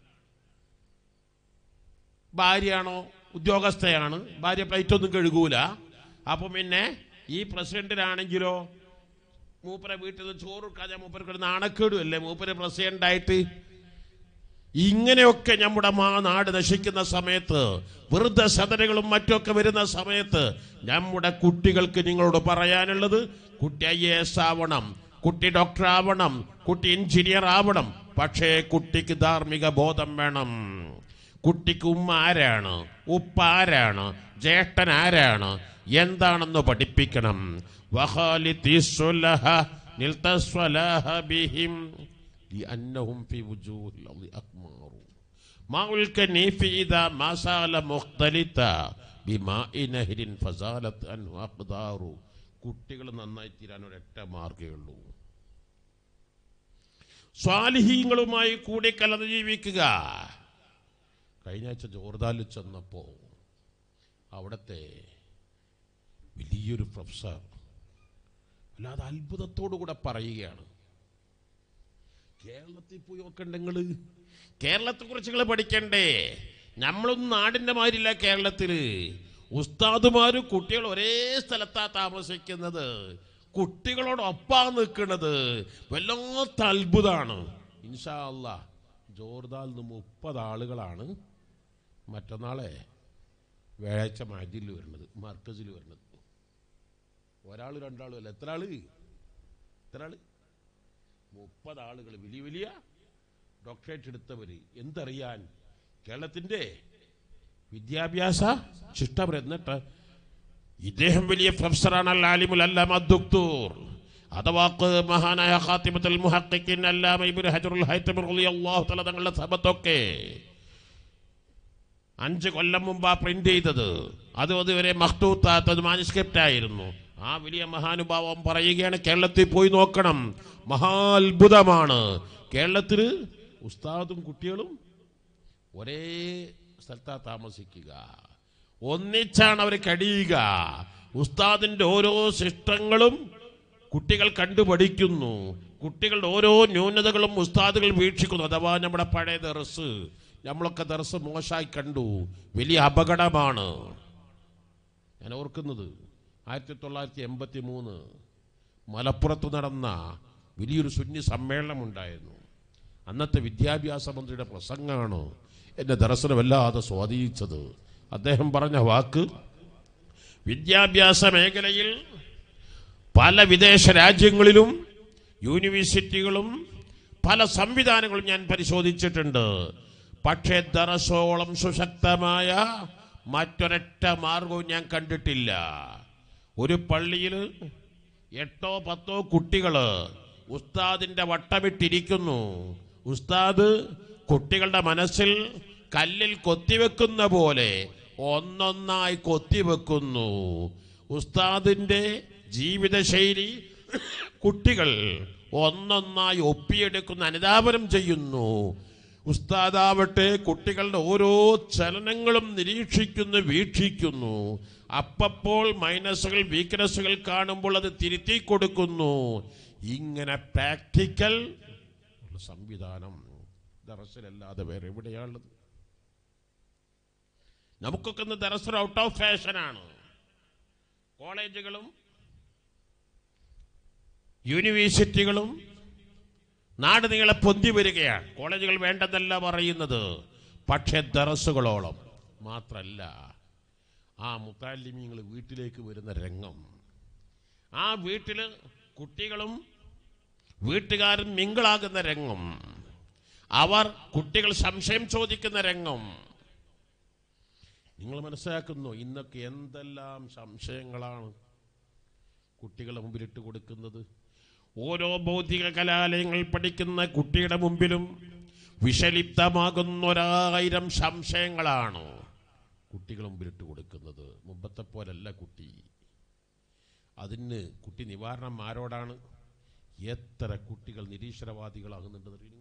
ഭാര്യയാണോ ഉദ്യോഗസ്ഥയാണ് ഭാര്യ പ്ലേറ്റ് ഒന്നും കഴുകൂല അപ്പം പിന്നെ ഈ പ്രസിഡന്റിനാണെങ്കിലോ മൂപ്പരെ വീട്ടിൽ നിന്ന് ചോറ് കൊടുക്കാതെ മൂപ്പർക്ക് നാണക്കേടും അല്ലേ മൂപ്പര് പ്രസിഡന്റായിട്ട് ഇങ്ങനെയൊക്കെ നമ്മുടെ മാ നാട് നശിക്കുന്ന സമയത്ത് വൃദ്ധ സദനകളും മറ്റൊക്കെ വരുന്ന സമയത്ത് നമ്മുടെ കുട്ടികൾക്ക് നിങ്ങളോട് പറയാനുള്ളത് കുട്ടി ഐ എ എസ് ആവണം കുട്ടി ഡോക്ടർ ആവണം കുട്ടി എഞ്ചിനീയർ ആവണം പക്ഷേ കുട്ടിക്ക് ധാർമ്മിക ബോധം വേണം കുട്ടിക്ക് ഉമ്മ ആരാണ് ഉപ്പ ആരാണ് ജ്യേഷ്ഠൻ ആരാണ് എന്താണെന്ന് പഠിപ്പിക്കണം വഖാലിത്തി സുലഹ നിൽത്തസ്വലഹ ബിഹിം لأنهم في وجوه الأرض أقمار ماء الكنيف إذا ما سال مختلطا بماء نهر فزالت عنه أقدار കുട്ടികൾ നന്നായി തീരാൻ ഒരൊറ്റ മാർഗേ ഉള്ളൂ സ്വാലിഹീങ്ങളുമായി കൂടി കലർന്ന് ജീവിക്കുക കഴിഞ്ഞ ആഴ്ച ജോർദാനിൽ ചെന്നപ്പോൾ അവിടുത്തെ വലിയൊരു പ്രൊഫസർ അല്ലാതെ അത്ഭുതത്തോടു കൂടെ പറയുകയാണ് കേരളത്തിൽ പോയി നോക്കണ്ടെങ്കിൽ കേരളത്തെ കുറിച്ച് നിങ്ങൾ പഠിക്കണ്ടേ നമ്മളൊന്നും നാടിന്റെ മാതിരില്ല കേരളത്തില് ഉസ്താദുമാരും കുട്ടികൾ ഒരേ സ്ഥലത്താ താമസിക്കുന്നത് കുട്ടികളോടൊപ്പാ നിൽക്കുന്നത് വല്ലാത്ത അത്ഭുതമാണ് ഇൻഷാ അല്ലാ ജോർദാൽ നിന്ന് മുപ്പത് ആളുകളാണ് മറ്റന്നാളെ വ്യാഴാഴ്ച മജിൽ വരുന്നത് മർക്കസിൽ വരുന്നത് ഒരാൾ രണ്ടാളും അല്ല എത്ര ആള് എത്ര ആള് മുപ്പത് ആളുകൾ വലിയ വലിയ ഡോക്ടറേറ്റ് എടുത്തവർ എന്തറിയാൻ കേരളത്തിൻ്റെ വിദ്യാഭ്യാസ ശിഷ്ടവർ എന്നിട്ട് ഇദ്ദേഹം വലിയ പ്രൊഫസറാണ് അൽ ആലിമുൽ അല്ലാമ ദുക്തൂർ അഥവാ ക- മഹാനായ ഖാത്തിമത്തുൽ മുഹഖിഖിൻ അല്ലാമ ഇബ്നു ഹജറുൽ ഹൈതമി റളിയല്ലാഹു തആല തങ്ങളുടെ സബത്തൊക്കെ അഞ്ച് കൊല്ലം മുമ്പാ പ്രിന്റ് ചെയ്തത് അത് അതുവരെ മഖ്തൂത്താത്തത് മാനുസ്ക്രിപ്റ്റ് ആയിരുന്നു ആ വലിയ മഹാനുഭാവം പറയുകയാണ് കേരളത്തിൽ പോയി നോക്കണം മഹാത്ഭുതമാണ് കേരളത്തിൽ ഉസ്താദും കുട്ടികളും ഒരേ സ്ഥലത്താ താമസിക്കുക ഒന്നിച്ചാണ് അവർ കഴിയുക ഉസ്താദിന്റെ ഓരോ ശിഷ്ടങ്ങളും കുട്ടികൾ കണ്ടുപഠിക്കുന്നു കുട്ടികളുടെ ഓരോ ന്യൂനതകളും ഉസ്താദുകൾ വീക്ഷിക്കുന്നു അഥവാ നമ്മുടെ പഴയ ദർസ് നമ്മളൊക്കെ ദർസ് മോശമായി കണ്ടു വലിയ അപകടമാണ് ഞാൻ ഓർക്കുന്നത് ആയിരത്തി തൊള്ളായിരത്തി എൺപത്തി മൂന്ന് മലപ്പുറത്ത് നടന്ന വലിയൊരു സുന്നി സമ്മേളനം ഉണ്ടായിരുന്നു അന്നത്തെ വിദ്യാഭ്യാസ മന്ത്രിയുടെ പ്രസംഗമാണ് എന്നെ ദർശന വല്ലാതെ സ്വാധീനിച്ചത് അദ്ദേഹം പറഞ്ഞ വാക്ക് വിദ്യാഭ്യാസ മേഖലയിൽ പല വിദേശ രാജ്യങ്ങളിലും യൂണിവേഴ്സിറ്റികളും പല സംവിധാനങ്ങളും ഞാൻ പരിശോധിച്ചിട്ടുണ്ട് പക്ഷേ ദറസോളം സുശക്തമായ മറ്റൊരൊറ്റ മാർഗവും ഞാൻ കണ്ടിട്ടില്ല ഒരു പള്ളിയിൽ എട്ടോ പത്തോ കുട്ടികള് ഉസ്താദിന്റെ വട്ടമിട്ടിരിക്കുന്നു ഉസ്താദ് കുട്ടികളുടെ മനസ്സിൽ കല്ലിൽ കൊത്തിവെക്കുന്ന പോലെ ഒന്നൊന്നായി കൊത്തിവെക്കുന്നു ഉസ്താദിന്റെ ജീവിതശൈലി കുട്ടികൾ ഒന്നൊന്നായി ഒപ്പിയെടുക്കുന്ന അനുധാപനം ചെയ്യുന്നു ഉസ്താദാവട്ടെ കുട്ടികളുടെ ഓരോ ചലനങ്ങളും നിരീക്ഷിക്കുന്നു വീക്ഷിക്കുന്നു അപ്പപ്പോൾ മൈനസുകൾ വീക്ക്നെസ്സുകൾ കാണുമ്പോൾ അത് തിരുത്തി കൊടുക്കുന്നു ഇങ്ങനെ പ്രാക്ടിക്കൽ ഉള്ള സംവിധാനം ദറസിലല്ലാതെ വേറെ എവിടെയാണുള്ളത് നമുക്കൊക്കെ ഇന്ന് ദറസർ ഔട്ട് ഓഫ് ഫാഷനാണ് കോളേജുകളും യൂണിവേഴ്സിറ്റികളും നാട് നീളെ പൊന്തി വരികയാണ് കോളേജുകൾ വേണ്ടെന്നല്ല പറയുന്നത് പക്ഷേ ദറസുകളോളം മാത്രല്ല ആ മുത്താലിമ്യങ്ങൾ വീട്ടിലേക്ക് വരുന്ന രംഗം ആ വീട്ടിൽ കുട്ടികളും വീട്ടുകാരും മിങ്കിളാകുന്ന രംഗം അവർ കുട്ടികൾ സംശയം ചോദിക്കുന്ന രംഗം നിങ്ങൾ മനസ്സിലാക്കുന്നു ഇന്നൊക്കെ എന്തെല്ലാം സംശയങ്ങളാണ് കുട്ടികളെ മുമ്പിലിട്ട് കൊടുക്കുന്നത് ഓരോ ഭൗതിക കലാലയങ്ങൾ പഠിക്കുന്ന കുട്ടിയുടെ മുമ്പിലും വിഷലിപ്തമാകുന്ന ഒരായിരം സംശയങ്ങളാണ് കുട്ടികൾ മുമ്പിലിട്ട് കൊടുക്കുന്നത് മുമ്പത്തെ പോലല്ല കുട്ടി അതിന് കുട്ടി നിവാരണം ആരോടാണ് എത്ര കുട്ടികൾ നിരീശ്വരവാദികളാകുന്നുണ്ട് നിങ്ങൾ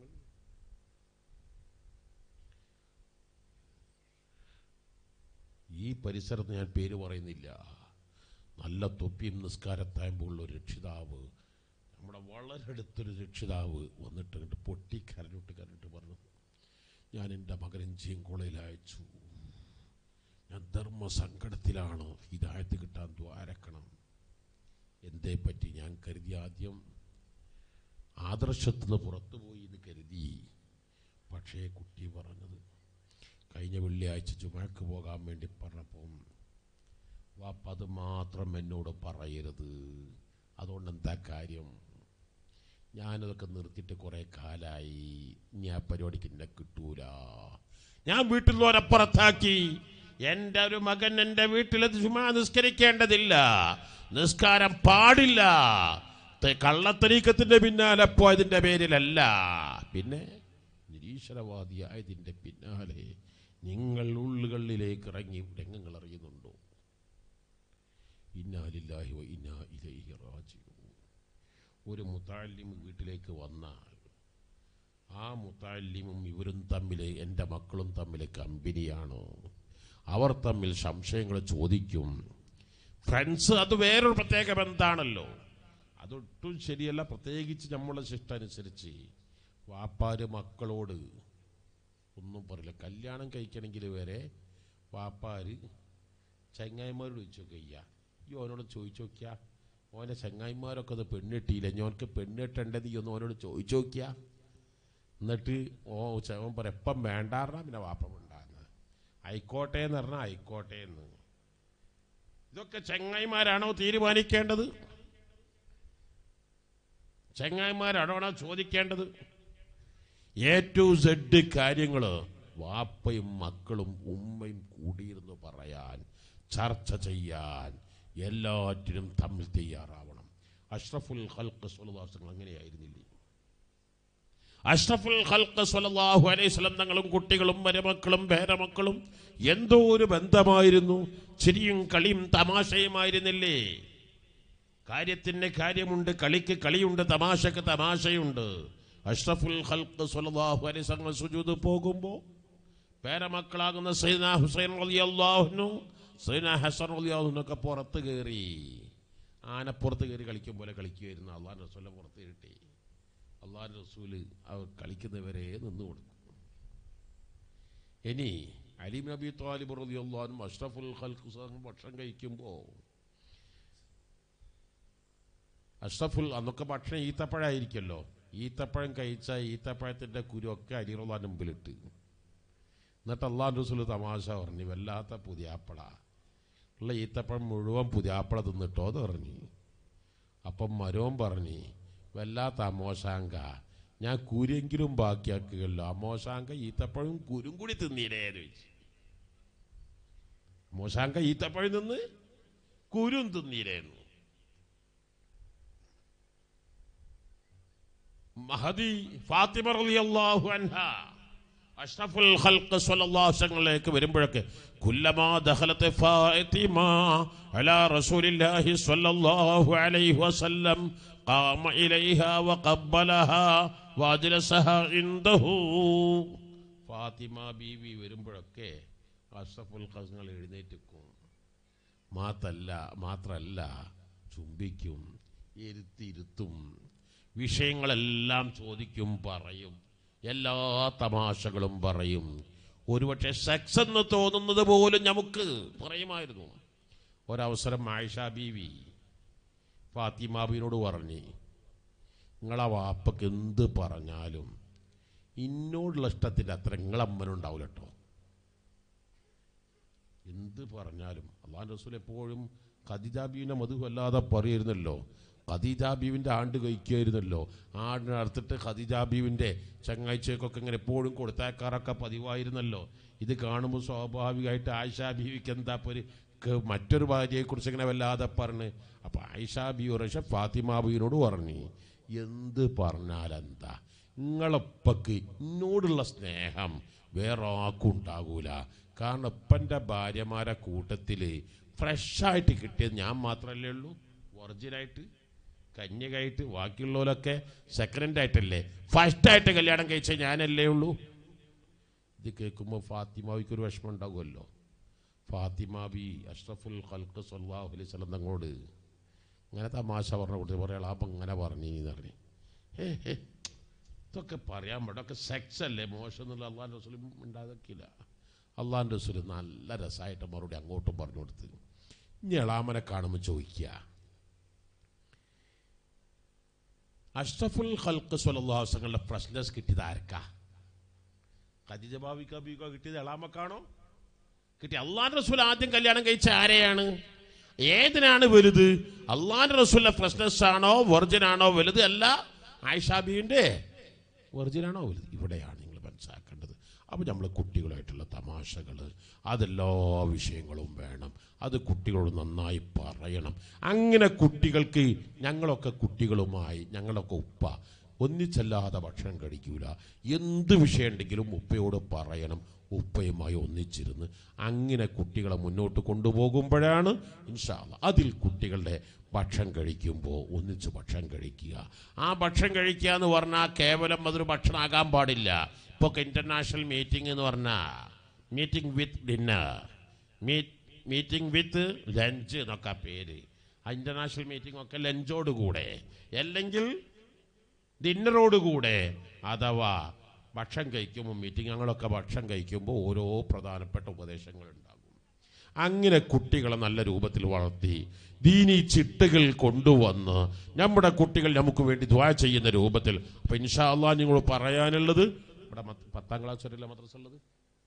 ഈ പരിസരത്ത് ഞാൻ പേര് പറയുന്നില്ല നല്ല തൊപ്പിയും നിസ്കാരത്തായുമ്പോൾ ഒരു രക്ഷിതാവ് നമ്മുടെ വളരെ അടുത്തൊരു രക്ഷിതാവ് വന്നിട്ട് അങ്ങോട്ട് പൊട്ടി കരഞ്ഞിട്ട് കരഞ്ഞിട്ട് പറഞ്ഞു ഞാൻ എൻ്റെ മകൻ ജിയും കോളേജിൽ അയച്ചു ഞാൻ ധർമ്മസങ്കടത്തിലാണ് ഹിദായത്ത് കിട്ടാൻ ദ്വാരക്കണം എന്തേ പറ്റി ഞാൻ കരുതി ആദ്യം ആദർശത്തിന് പുറത്തുപോയി എന്ന് കരുതി പക്ഷേ കുട്ടി പറഞ്ഞത് കഴിഞ്ഞ വെള്ളിയാഴ്ച ചുമക്ക് പോകാൻ വേണ്ടി പറഞ്ഞപ്പം വാപ്പ അത് മാത്രം എന്നോട് പറയരുത് അതുകൊണ്ട് എന്താ കാര്യം ഞാനതൊക്കെ നിർത്തിയിട്ട് കുറേ കാലായി ഇനി ആ പരിപാടിക്ക് എന്നെ കിട്ടൂല ഞാൻ വീട്ടിൽ നിന്ന് ഒരപ്പുറത്താക്കി എൻ്റെ ഒരു മകൻ എൻ്റെ വീട്ടിൽ ചുമ്മാ നിസ്കരിക്കേണ്ടതില്ല നിസ്കാരം പാടില്ല തെ- കള്ളത്തരീക്കത്തിന്റെ പിന്നാലെ പോയതിന്റെ പേരിലല്ല പിന്നെ നിരീശ്വരവാദിയായതിന്റെ പിന്നാലെ നിങ്ങൾ ഉള്ളുകളിലേക്ക് ഇറങ്ങി രംഗങ്ങൾ അറിയുന്നുണ്ടോ ഇന്നാലില്ലാഹി വ ഇന്നാ ഇലൈഹി റാജിഊൻ ഒരു മുത്താലിം വീട്ടിലേക്ക് വന്നാൽ ആ മുത്താലിമും ഇവരും തമ്മിൽ എൻ്റെ മക്കളും തമ്മിൽ കമ്പനിയാണ് അവർ തമ്മിൽ സംശയങ്ങൾ ചോദിക്കും ഫ്രണ്ട്സ് അത് വേറൊരു പ്രത്യേക ബന്ധാണല്ലോ അതൊട്ടും ശരിയല്ല പ്രത്യേകിച്ച് നമ്മളെ ശിഷ്ടനുസരിച്ച് വാപ്പാര് മക്കളോട് ഒന്നും പറയില്ല കല്യാണം കഴിക്കണമെങ്കിൽ വരെ വാപ്പാര് ചങ്ങായിമാരോട് ചോദിച്ചു നോക്കിയ ഈ ഓനോട് ചോദിച്ചു നോക്കിയ ഓനെ ചങ്ങായിമാരൊക്കെ അത് പെണ്ണിട്ടിയില്ല ഞോനക്ക് പെണ്ണിട്ടേണ്ടത് ഈ ഒന്ന് ഓനോട് ചോദിച്ചു നോക്കിയ എന്നിട്ട് ഓ ചവൻ പറ എപ്പം വേണ്ടാറിന പിന്നെ വാപ്പം ഉണ്ടാകുന്ന ആയിക്കോട്ടെ എന്ന് പറഞ്ഞാൽ ആയിക്കോട്ടെ എന്ന് ഇതൊക്കെ ചങ്ങായിമാരാണോ തീരുമാനിക്കേണ്ടത് ചങ്ങായിമാരാണോ ചോദിക്കേണ്ടത് എ ടു സെഡ് കാര്യങ്ങൾ വാപ്പയും മക്കളും ഉമ്മയും കൂടിയിരുന്ന് പറയാൻ ചർച്ച ചെയ്യാൻ എല്ലാറ്റിനും തമ്മിൽ തയ്യാറാവണം അഷ്റഫുൽ ഹൽക്ക് സ്വലദാസങ്ങൾ അങ്ങനെയായിരുന്നില്ലേ അഷ്റഫുൽ ഹൽക്ക് സ്വലല്ലാഹു അലൈഹി സ്വലം തങ്ങളും കുട്ടികളും മരുമക്കളും പേരമക്കളും എന്തോ ഒരു ബന്ധമായിരുന്നു ചിരിയും കളിയും തമാശയുമായിരുന്നില്ലേ കാര്യത്തിന് കാര്യമുണ്ട് കളിക്ക് കളിയുണ്ട് തമാശക്ക് തമാശയുണ്ട് അഷ്റഫുൽ ഖൽഖ് സ്വല്ലല്ലാഹു അലൈഹി വസല്ലം സുജൂദ് പോകുമ്പോൾ പേരമക്കളാകുന്ന സൈന ഹുസൈൻ റളിയല്ലാഹുനു സൈന ഹസൻ റളിയല്ലാഹുനൊക്കെ പുറത്ത് കയറി ആനപ്പുറത്ത് കയറി കളിക്കും പോലെ കളിക്കുമായിരുന്നു അള്ളാഹ് റസൂലെ പുറത്ത് കയറ്റി അള്ളാഹ് റസൂല് അവർ കളിക്കുന്നവരെ നിന്ന് കൊടുക്കും ഇനി അലി നബി താലിബ് റളിയല്ലാഹുനും അഷ്റഫുൽ ഖൽഖ് സ്വല്ലം ഭക്ഷണം കഴിക്കുമ്പോൾ അഷ്റഫുൽ അന്നൊക്കെ ഭക്ഷണം ഈത്തപ്പഴമായിരിക്കുമല്ലോ ഈത്തപ്പഴം കഴിച്ച ഈത്തപ്പഴത്തിൻ്റെ കുരുവൊക്കെ അരിറുള്ള മുമ്പിലിട്ട് എന്നിട്ട് അള്ളാഹു റസൂൽ തമാശ പറഞ്ഞു വല്ലാത്ത പുതിയാപ്പള ഉള്ള ഈത്തപ്പഴം മുഴുവൻ പുതിയാപ്പള തിന്നിട്ടോ എന്ന് പറഞ്ഞു അപ്പം മരോൻ പറഞ്ഞു വല്ലാത്ത അമോശാങ്ക ഞാൻ കുരെങ്കിലും ബാക്കിയാക്കുകയല്ലോ അമോശാങ്ക ഈത്തപ്പഴം കുരും കൂടി തിന്നീരേ എന്ന് ചോദിച്ചു അമോശാങ്ക ഈത്തപ്പഴം നിന്ന് കുരും തിന്നീരേന്നു മഹദി ഫാത്തിമ റളിയല്ലാഹു അൻഹ അഷ്റഫുൽ ഖൽഖ് സ്വല്ലല്ലാഹു അലൈഹി വസല്ലമയിലേക്ക് വരുമ്പോഴൊക്കെ കുല്ലമാ ദഖലത്ത് ഫാത്തിമ അലാ റസൂലില്ലാഹി സ്വല്ലല്ലാഹു അലൈഹി വസല്ലം قام إليها وقبلها واجلسها عنده ഫാത്തിമ ബീവി വരുമ്പോഴൊക്കെ അഷ്റഫുൽ ഖൽഖ് എഴുന്നേറ്റിക്കും മാത്രല്ല മാത്രല്ല ചുംബിക്കും ഇരുത്തിരുത്തും വിഷയങ്ങളെല്ലാം ചോദിക്കും പറയും എല്ലാ തമാശകളും പറയും ഒരുപക്ഷെ സെക്സ് എന്ന് തോന്നുന്നത് പോലും നമുക്ക് പറയുമായിരുന്നു ഒരവസരം ആയിഷ ബീവി ഫാത്തിമാബിനോട് പറഞ്ഞ് നിങ്ങളെ വാപ്പക്ക് എന്ത് പറഞ്ഞാലും ഇന്നോടുള്ള ഇഷ്ടത്തിൻ്റെ അത്ര നിങ്ങളമ്മനുണ്ടാവില്ല കേട്ടോ എന്ത് പറഞ്ഞാലും അള്ളാഹ് റസൂൽ എപ്പോഴും ഖദീജാബീവിനെ മധു വല്ലാതെ പറയുന്നല്ലോ ഖദീജാബീവിൻ്റെ ആണ്ട് കഴിക്കുമായിരുന്നല്ലോ ആടിനെ അറുത്തിട്ട് ഖദീജാബീവിൻ്റെ ചങ്ങാഴ്ചയ്ക്കൊക്കെ ഇങ്ങനെ എപ്പോഴും കൊടുത്തേക്കാറൊക്കെ പതിവായിരുന്നല്ലോ ഇത് കാണുമ്പോൾ സ്വാഭാവികമായിട്ട് ആയിഷാ ബീവിക്ക് എന്താ ഇപ്പോൾ ഒരു ക- മറ്റൊരു ഭാര്യയെക്കുറിച്ച് ഇങ്ങനെ വല്ലാതെ പറഞ്ഞ് അപ്പോൾ ആയിഷാ ബി ഉറശ ഫാത്തിമ ബീവിനോട് പറഞ്ഞു എന്ത് പറഞ്ഞാലെന്താ നിങ്ങളപ്പക്ക് എന്നോടുള്ള സ്നേഹം വേറെ ആർക്കും ഉണ്ടാകൂല കാരണം ഇപ്പൻ്റെ ഭാര്യമാരെ കൂട്ടത്തിൽ ഫ്രഷായിട്ട് കിട്ടിയത് ഞാൻ മാത്രമല്ലേ ഉള്ളൂ ഒറിജിനായിട്ട് കന്യകായിട്ട് ബാക്കിയുള്ളവരൊക്കെ സെക്കൻഡ് ആയിട്ടല്ലേ ഫസ്റ്റ് ആയിട്ട് കല്യാണം കഴിച്ച ഞാനല്ലേ ഉള്ളൂ ഇത് കേൾക്കുമ്പോൾ ഫാത്തിമാവിക്ക് ഒരു വിഷമം ഉണ്ടാകുമല്ലോ ഫാത്തിമ ബി അഷ്റഫുൽ ഖൽക്ക് സല്ലാഹു അലൈഹി സ്വലം തങ്ങളോട് ഇങ്ങനെ തമാശ പറഞ്ഞ കൊടുത്ത് പറയാം അപ്പം ഇങ്ങനെ പറഞ്ഞു എന്ന് പറഞ്ഞു ഏ ഹേ ഇതൊക്കെ പറയാൻ പാടില്ല ഒക്കെ സെക്സ് അല്ലേ മോശം എന്നുള്ള അള്ളാൻ റസൂലും ഉണ്ടാക്കില്ല അള്ളാൻ റസൂൽ നല്ല രസമായിട്ട് മറുപടി അങ്ങോട്ടും പറഞ്ഞു കൊടുത്ത് ഇനി എളാമനെ കാണുമ്പോൾ ചോദിക്കുക അഷ്റഫുൽ ഖൽക്ക് സ്വലല്ലാസങ്ങളുടെ പ്രശ്നസ് കിട്ടിയത് ആർക്കാ ഖദീജ ബാബിക്ക ബീക്കോ കിട്ടിയത് എളാമക്കാണോ കിട്ടി അള്ളാൻ റസൂൽ ആദ്യം കല്യാണം കഴിച്ച ആരെയാണ് ഏതിനാണ് വലുത് അള്ളാൻ റസൂലിന്റെ ഫ്രഷ്നസ് ആണോ വെർജിൻ ആണോ വലുത് അല്ല ആയിഷാബിന്റെ വെർജിൻ ആണോ വലുത് ഇവിടെയാണ് നിങ്ങൾ മനസ്സിലാക്കേണ്ടത് അപ്പോൾ നമ്മൾ കുട്ടികളായിട്ടുള്ള തമാശകൾ അതെല്ലാ വിഷയങ്ങളും വേണം അത് കുട്ടികളോട് നന്നായി പറയണം അങ്ങനെ കുട്ടികൾക്ക് ഞങ്ങളൊക്കെ കുട്ടികളുമായി ഞങ്ങളൊക്കെ ഉപ്പ ഒന്നിച്ചല്ലാതെ ഭക്ഷണം കഴിക്കൂല എന്ത് വിഷയം ഉണ്ടെങ്കിലും ഉപ്പയോട് പറയണം ഉപ്പയുമായി ഒന്നിച്ചിരുന്ന് അങ്ങനെ കുട്ടികളെ മുന്നോട്ട് കൊണ്ടുപോകുമ്പോഴാണ് ഇൻഷാല്ല അതിൽ കുട്ടികളുടെ ഭക്ഷണം കഴിക്കുമ്പോൾ ഒന്നിച്ച് ഭക്ഷണം കഴിക്കുക ആ ഭക്ഷണം കഴിക്കുക എന്ന് പറഞ്ഞാൽ കേവലം അതൊരു ഭക്ഷണമാകാൻ പാടില്ല ഇപ്പോൾ ഇൻ്റർനാഷണൽ മീറ്റിംഗ് എന്ന് പറഞ്ഞാൽ meeting with dinner meeting with lunch എന്നൊക്കെ പേര് ആ ഇൻ്റർനാഷണൽ മീറ്റിംഗ് ഒക്കെ ലഞ്ചോട് കൂടെ അല്ലെങ്കിൽ ഡിന്നറോടുകൂടെ അഥവാ ഭക്ഷണം കഴിക്കുമ്പോൾ മീറ്റിംഗ് ഞങ്ങളൊക്കെ ഭക്ഷണം കഴിക്കുമ്പോൾ ഓരോ പ്രധാനപ്പെട്ട ഉപദേശങ്ങൾ ഉണ്ടാകും അങ്ങനെ കുട്ടികളെ നല്ല രൂപത്തിൽ വളർത്തി ദീനി ചിട്ടകൾ കൊണ്ടുവന്ന് നമ്മുടെ കുട്ടികൾ നമുക്ക് വേണ്ടി ദ്വാ ചെയ്യുന്ന രൂപത്തിൽ അപ്പം ഇൻഷാ അള്ളാ നിങ്ങൾ പറയാനുള്ളത് ഇവിടെ മത്ത് പത്താം ക്ലാസ് വരെയല്ല മദ്രസ ഉള്ളത്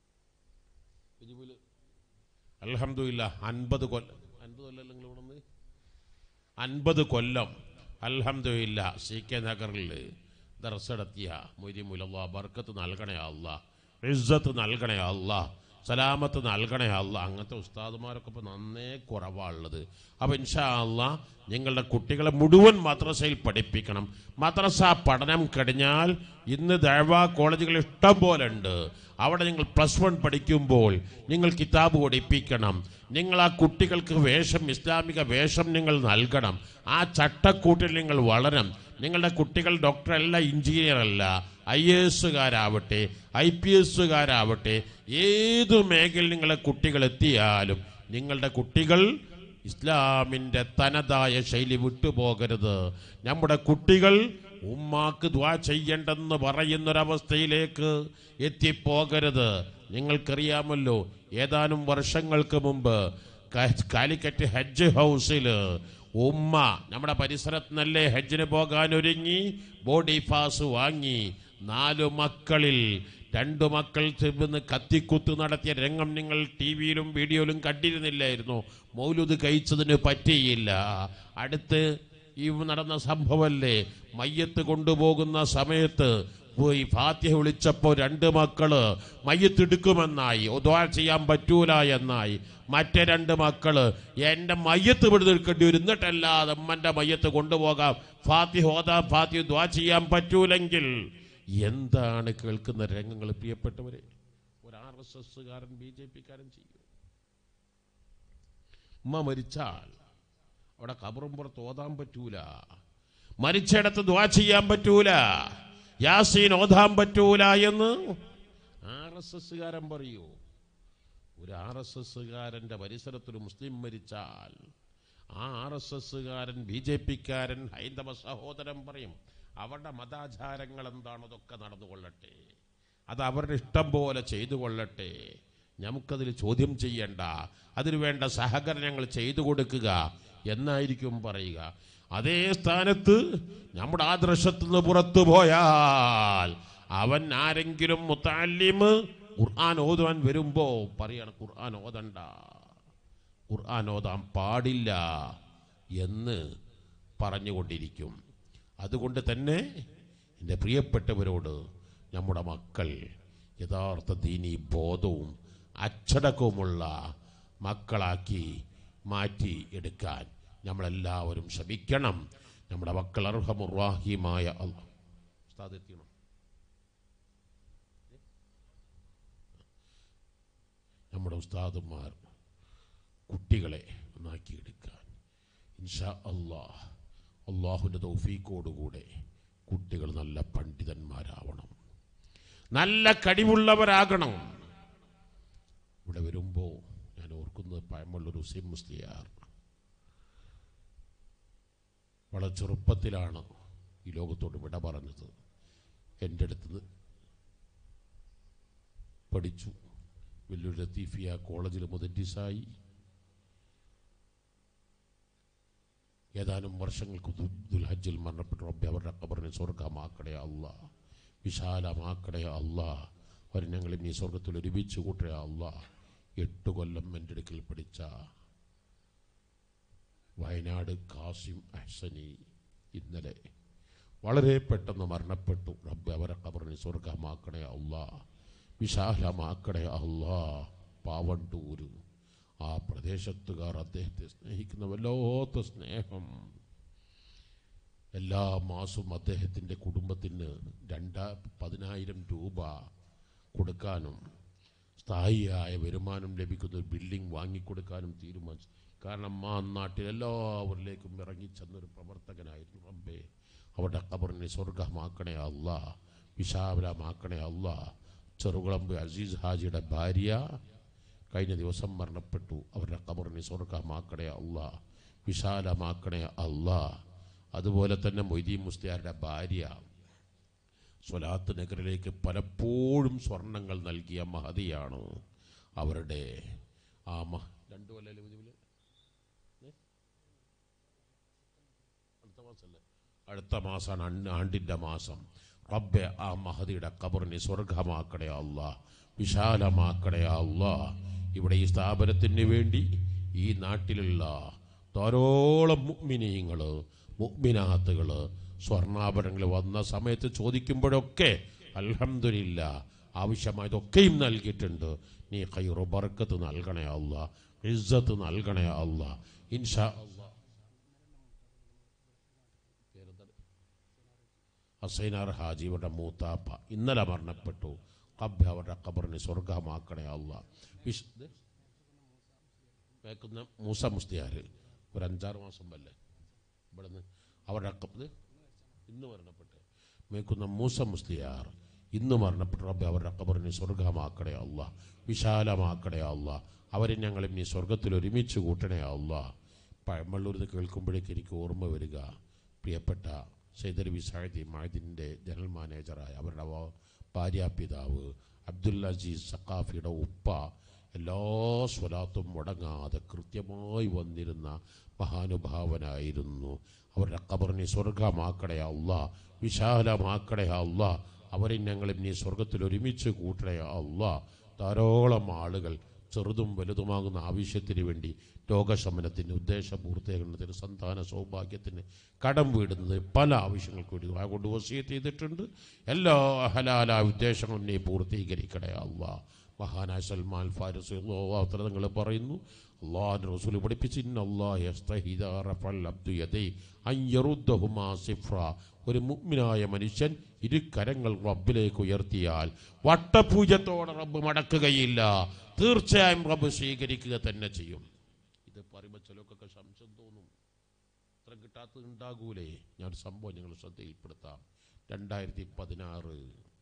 അലഹമില്ല അൻപത് കൊല്ലം അൻപത് കൊല്ലം നിങ്ങൾ ഇവിടെ നിന്ന് അൻപത് കൊല്ലം അൽഹംദുലില്ല സി കെ നഗറിൽ ദർസടത്തിയ മൊയ്തിമുല്ല ബർക്കത്ത് നൽകണേ അല്ല ഇസ്സത്ത് നൽകണേ അല്ല സലാമത്ത് നൽകണേ അല്ല അങ്ങനത്തെ ഉസ്താദുമാരൊക്കെ ഇപ്പോൾ നന്നേ കുറവാണുള്ളത് അപ്പോൾ ഇൻഷാ അല്ല നിങ്ങളുടെ കുട്ടികളെ മുഴുവൻ മദ്രസയിൽ പഠിപ്പിക്കണം മദ്രസ പഠനം കഴിഞ്ഞാൽ ഇന്ന് ദഴവ കോളേജുകൾ ഇഷ്ടം പോലെ ഉണ്ട് അവിടെ നിങ്ങൾ പ്ലസ് വൺ പഠിക്കുമ്പോൾ നിങ്ങൾ കിതാബ് പഠിപ്പിക്കണം നിങ്ങൾ ആ കുട്ടികൾക്ക് വേഷം ഇസ്ലാമിക വേഷം നിങ്ങൾ നൽകണം ആ ചട്ടക്കൂട്ടിൽ നിങ്ങൾ വളരണം നിങ്ങളുടെ കുട്ടികൾ ഡോക്ടറല്ല എഞ്ചിനീയർ അല്ല ഐ എ എസുകാരാവട്ടെ ഐ പി എസുകാരാവട്ടെ ഏതു മേഖലയിൽ നിങ്ങളെ കുട്ടികൾ എത്തിയാലും നിങ്ങളുടെ കുട്ടികൾ ഇസ്ലാമിൻ്റെ തനതായ ശൈലി വിട്ടുപോകരുത് നമ്മുടെ കുട്ടികൾ ഉമ്മാക്ക് ദ്വാ ചെയ്യണ്ടെന്ന് പറയുന്നൊരവസ്ഥയിലേക്ക് എത്തിപ്പോകരുത് നിങ്ങൾക്കറിയാമല്ലോ ഏതാനും വർഷങ്ങൾക്ക് മുമ്പ് ക- കാലിക്കറ്റ് ഹജ്ജ് ഹൗസിൽ ഉമ്മ നമ്മുടെ പരിസരത്ത് നിന്നല്ലേ ഹജ്ജിന് പോകാൻ ഒരുങ്ങി ബോഡി പാസ് വാങ്ങി നാലു മക്കളിൽ രണ്ടു മക്കൾ ചെന്ന് കത്തിക്കുത്ത് നടത്തിയ രംഗം നിങ്ങൾ ടി വിയിലും വീഡിയോയിലും കണ്ടിരുന്നില്ലായിരുന്നു മൗലുദ് കഴിച്ചതിന് പറ്റിയില്ല അടുത്ത് ഈ നടന്ന സംഭവമല്ലേ മയ്യത്ത് കൊണ്ടുപോകുന്ന സമയത്ത് പോയി ഫാത്തിഹ വിളിച്ചപ്പോൾ രണ്ട് മക്കള് മയ്യത്ത് എടുക്കുമെന്നായി ദ്വാ ചെയ്യാൻ പറ്റൂല എന്നായി മറ്റേ രണ്ട് മക്കള് എൻ്റെ മയ്യത്ത് ഇവിടെ എടുക്കേണ്ടി വരും എന്നിട്ടല്ലാതെ ഉമ്മൻ്റെ മയ്യത്ത് കൊണ്ടുപോകാം ഫാത്തിഹ ഓതാൻ ഫാത്തിഹ ദ്വാ ചെയ്യാൻ പറ്റൂലെങ്കിൽ എന്താണ് കേൾക്കുന്ന രംഗങ്ങൾ പ്രിയപ്പെട്ടവരെ ഒരു ആർ എസ് എസ്സുകാരൻ ബി ജെ പിക്കാരൻ ചെയ്യും ഉമ്മ മരിച്ചാൽ അവിടെ കബറും പുറത്ത് ഓതാൻ പറ്റൂല മരിച്ചിടത്ത് ദ്വാ ചെയ്യാൻ പറ്റൂല യാസീൻ ഓതാൻ പറ്റൂല എന്ന് ആർ എസ് എസ്സുകാരൻ പറയൂ ഒരു ആർ എസ് എസ്സുകാരൻ്റെ പരിസരത്തൊരു മുസ്ലിം മരിച്ചാൽ ആ ആർ എസ് എസ്സുകാരൻ ബി ജെ പിക്കാരൻ ഹൈന്ദവ സഹോദരൻ പറയും അവരുടെ മതാചാരങ്ങൾ എന്താണോ അതൊക്കെ നടന്നുകൊള്ളട്ടെ അത് അവരുടെ ഇഷ്ടം പോലെ ചെയ്തു കൊള്ളട്ടെ നമുക്കതിൽ ചോദ്യം ചെയ്യണ്ട അതിനു വേണ്ട സഹകരണങ്ങൾ ചെയ്തു കൊടുക്കുക എന്നായിരിക്കും പറയുക അതേ സ്ഥാനത്ത് നമ്മുടെ ആദർശത്തിൽ നിന്ന് പുറത്തു പോയാൽ അവൻ ആരെങ്കിലും മുത്താലിമ് ഖുർആൻ ഓതുവാൻ വരുമ്പോ പറയാണ് ഖുർആൻ ഓതണ്ട ഖുർആൻ ഓതാൻ പാടില്ല എന്ന് പറഞ്ഞുകൊണ്ടിരിക്കും അതുകൊണ്ട് തന്നെ എൻ്റെ പ്രിയപ്പെട്ടവരോട് നമ്മുടെ മക്കൾ യഥാർത്ഥ ദീനി ബോധവും അച്ചടക്കവുമുള്ള മക്കളാക്കി മാറ്റി എടുക്കാൻ നമ്മളെല്ലാവരും ശ്രമിക്കണം നമ്മുടെ മക്കൾ അർഹമുറാഹിമായ അള്ളാഹ് ഉസ്താദ് എത്തിയണം നമ്മുടെ ഉസ്താദുമാർ കുട്ടികളെ നന്നാക്കിയെടുക്കാൻ ഇൻഷാ അള്ളാഹ് അള്ളാഹുവിൻ്റെ തൗഫീക്കോടുകൂടെ കുട്ടികൾ നല്ല പണ്ഡിതന്മാരാവണം നല്ല കഴിവുള്ളവരാകണം ഇവിടെ വരുമ്പോൾ ഞാൻ ഓർക്കുന്നത് പഴമുള്ളൊരു ഹുസൈൻ മുസ്ലിയാർ വളരെ ചെറുപ്പത്തിലാണ് ഈ ലോകത്തോട് വിട പറഞ്ഞത് എൻ്റെ അടുത്ത് പഠിച്ചു വലിയൊരു ലത്തീഫിയ കോളേജിൽ മുതറ്റിസായി ഏതാനും വർഷങ്ങൾക്ക് ദു- ദുൽഹജ്ജിൽ മരണപ്പെട്ട റബ്ബി അവരുടെ കബറിനെ സ്വർഗമാക്കടേ അല്ല വിശാലമാക്കടേ അല്ല അവർ ഞങ്ങൾ നീ സ്വർഗത്തിൽ ഒരുമിച്ച് കൂട്ടേ അല്ല എട്ട് കൊല്ലം എൻ്റെ അടുക്കൽ പഠിച്ച വയനാട് കാസിം അഹ്സനി ഇന്നലെ വളരെ പെട്ടെന്ന് മരണപ്പെട്ടു റബ്ബ് അവരെ കബറിനെ സ്വർഗമാക്കണേ അല്ലാ വിശാലമാക്കണേ അല്ലാ പാവണ്ടൂര് ആ പ്രദേശത്തുകാർ അദ്ദേഹത്തെ സ്നേഹിക്കുന്ന വല്ലാത്ത സ്നേഹം എല്ലാ മാസവും അദ്ദേഹത്തിൻ്റെ കുടുംബത്തിന് രണ്ടാ പതിനായിരം രൂപ കൊടുക്കാനും സ്ഥായിയായ വരുമാനം ലഭിക്കുന്ന ഒരു ബിൽഡിംഗ് വാങ്ങിക്കൊടുക്കാനും തീരുമാനിച്ചു കാരണം ആ നാട്ടിൽ എല്ലാവരിലേക്കും ഇറങ്ങിച്ചെന്നൊരു പ്രവർത്തകനായിരുന്നു റബ്ബേ അവരുടെ കബറിനെ സ്വർഗമാക്കണേ അല്ല വിശാലമാക്കണേ അല്ല ചെറുകുളമ്പ് അസീസ് ഹാജിയുടെ ഭാര്യ കഴിഞ്ഞ ദിവസം മരണപ്പെട്ടു അവരുടെ കബറിനെ സ്വർഗമാക്കണേ അല്ല വിശാലമാക്കണേ അല്ല അതുപോലെ തന്നെ മൊയ്തീൻ മുസ്തിയാരുടെ ഭാര്യ സ്വലാത്ത് നഗറിലേക്ക് പലപ്പോഴും സ്വർണങ്ങൾ നൽകിയ മഹതിയാണ് അവരുടെ ആ മ രണ്ടു കൊല്ലം ഇതില് അടുത്ത മാസമല്ലേ അടുത്ത മാസമാണ് അൺ- ആണ്ടിൻ്റെ മാസം റബ്ബെ ആ മഹതിയുടെ കബറിനെ സ്വർഗമാക്കണേ അല്ല വിശാലമാക്കണേ അല്ല ഇവിടെ ഈ സ്ഥാപനത്തിന് വേണ്ടി ഈ നാട്ടിലുള്ള ധാരോളം മുഗ്മിനീങ്ങൾ മുഗ്മിനാത്തുകൾ സ്വർണ്ണാഭരണങ്ങൾ വന്ന സമയത്ത് ചോദിക്കുമ്പോഴൊക്കെ അൽഹംദുലില്ല ആവശ്യമായതൊക്കെയും നൽകിയിട്ടുണ്ട് നീ കൈറു ബർക്കത്ത് നൽകണേ അല്ല ഇസ്സത്ത് നൽകണേ അല്ല ഇൻഷാ അല്ലാ ഹസൈനാർ ഹാജിയുടെ മൂത്താപ്പ ഇന്നലെ മരണപ്പെട്ടു കബ്ബ അവരുടെ ഖബറിനെ സ്വർഗമാക്കണേ അല്ല വിശ് ഇത് കേൾക്കുന്ന മൂസ മുസ്തിയാർ ഒരു അഞ്ചാറ് മാസം വല്ലേ ഇവിടുന്ന് അവരുടെ കബ് ഇന്ന് മരണപ്പെട്ടെ മേക്കുന്ന മൂസ മുസ്തിയാർ ഇന്ന് മരണപ്പെട്ട റബ്ബെ അവരുടെ ഖബറിനെ സ്വർഗമാക്കണേ അല്ല വിശാലമാക്കണേ അല്ല അവരെ ഞങ്ങളും നീ സ്വർഗത്തിൽ ഒരുമിച്ച് കൂട്ടണേ അല്ല പഴമള്ളൂരിന്ന് കേൾക്കുമ്പോഴേക്ക് എനിക്ക് ഓർമ്മ വരിക പ്രിയപ്പെട്ട സൈദരബി സാഹിദി മാഹിദിൻ്റെ ജനറൽ മാനേജറായ അവരുടെ വ- ഭാര്യാപിതാവ് അബ്ദുൽ അസീസ് സക്കാഫിയുടെ ഉപ്പ എല്ലാ സ്വലാത്തും മുടങ്ങാതെ കൃത്യമായി വന്നിരുന്ന മഹാനുഭാവനായിരുന്നു അവരുടെ കബറിനെ സ്വർഗമാക്കണേ അല്ല വിശാലമാക്കണേ അല്ല അവരെ ഞങ്ങളും നീ സ്വർഗത്തിൽ ഒരുമിച്ച് കൂട്ടണേ അല്ല ധാരാളം ആളുകൾ ചെറുതും വലുതുമാകുന്ന ആവശ്യത്തിന് വേണ്ടി രോഗശമനത്തിന് ഉദ്ദേശപൂർത്തീകരണത്തിന് സന്താന സൗഭാഗ്യത്തിന് കടം വീടുന്നത് പല ആവശ്യങ്ങൾക്ക് വേണ്ടി ദുആ കൊണ്ട് വസീയത്ത് ചെയ്തിട്ടുണ്ട് എല്ലാ ഹലാല ഉദ്ദേശങ്ങളും നീ പൂർത്തീകരിക്കണേ അള്ളാ മഹാനായ സൽമാൻ ഫാരിസ് നിങ്ങൾ പറയുന്നു അള്ളാഹ് റസൂൽ പഠിപ്പിച്ച് ഇന്ന അല്ലാഹ് യസ്തഹിദാ റഫൽ അബ്ദു യദൈ അൻ യറുദ്ദഹുമാ സിഫ്ര ഒരു മുഗ്മിനായ മനുഷ്യൻ ഇരു കരങ്ങൾ റബ്ബിലേക്ക് ഉയർത്തിയാൽ വട്ടപൂജത്തോടെ റബ്ബ് മടക്കുകയില്ല തീർച്ചയായും റബ്ബ് സ്വീകരിക്കുക തന്നെ ചെയ്യും ഇത് പറയുമ്പോൾ ചിലർക്കൊക്കെ സംശയം തോന്നും ഇത്ര കിട്ടാത്തത് ഉണ്ടാകൂലേ ഞാൻ സംഭവം നിങ്ങൾ ശ്രദ്ധയിൽപ്പെടുത്താം രണ്ടായിരത്തി പതിനാറ്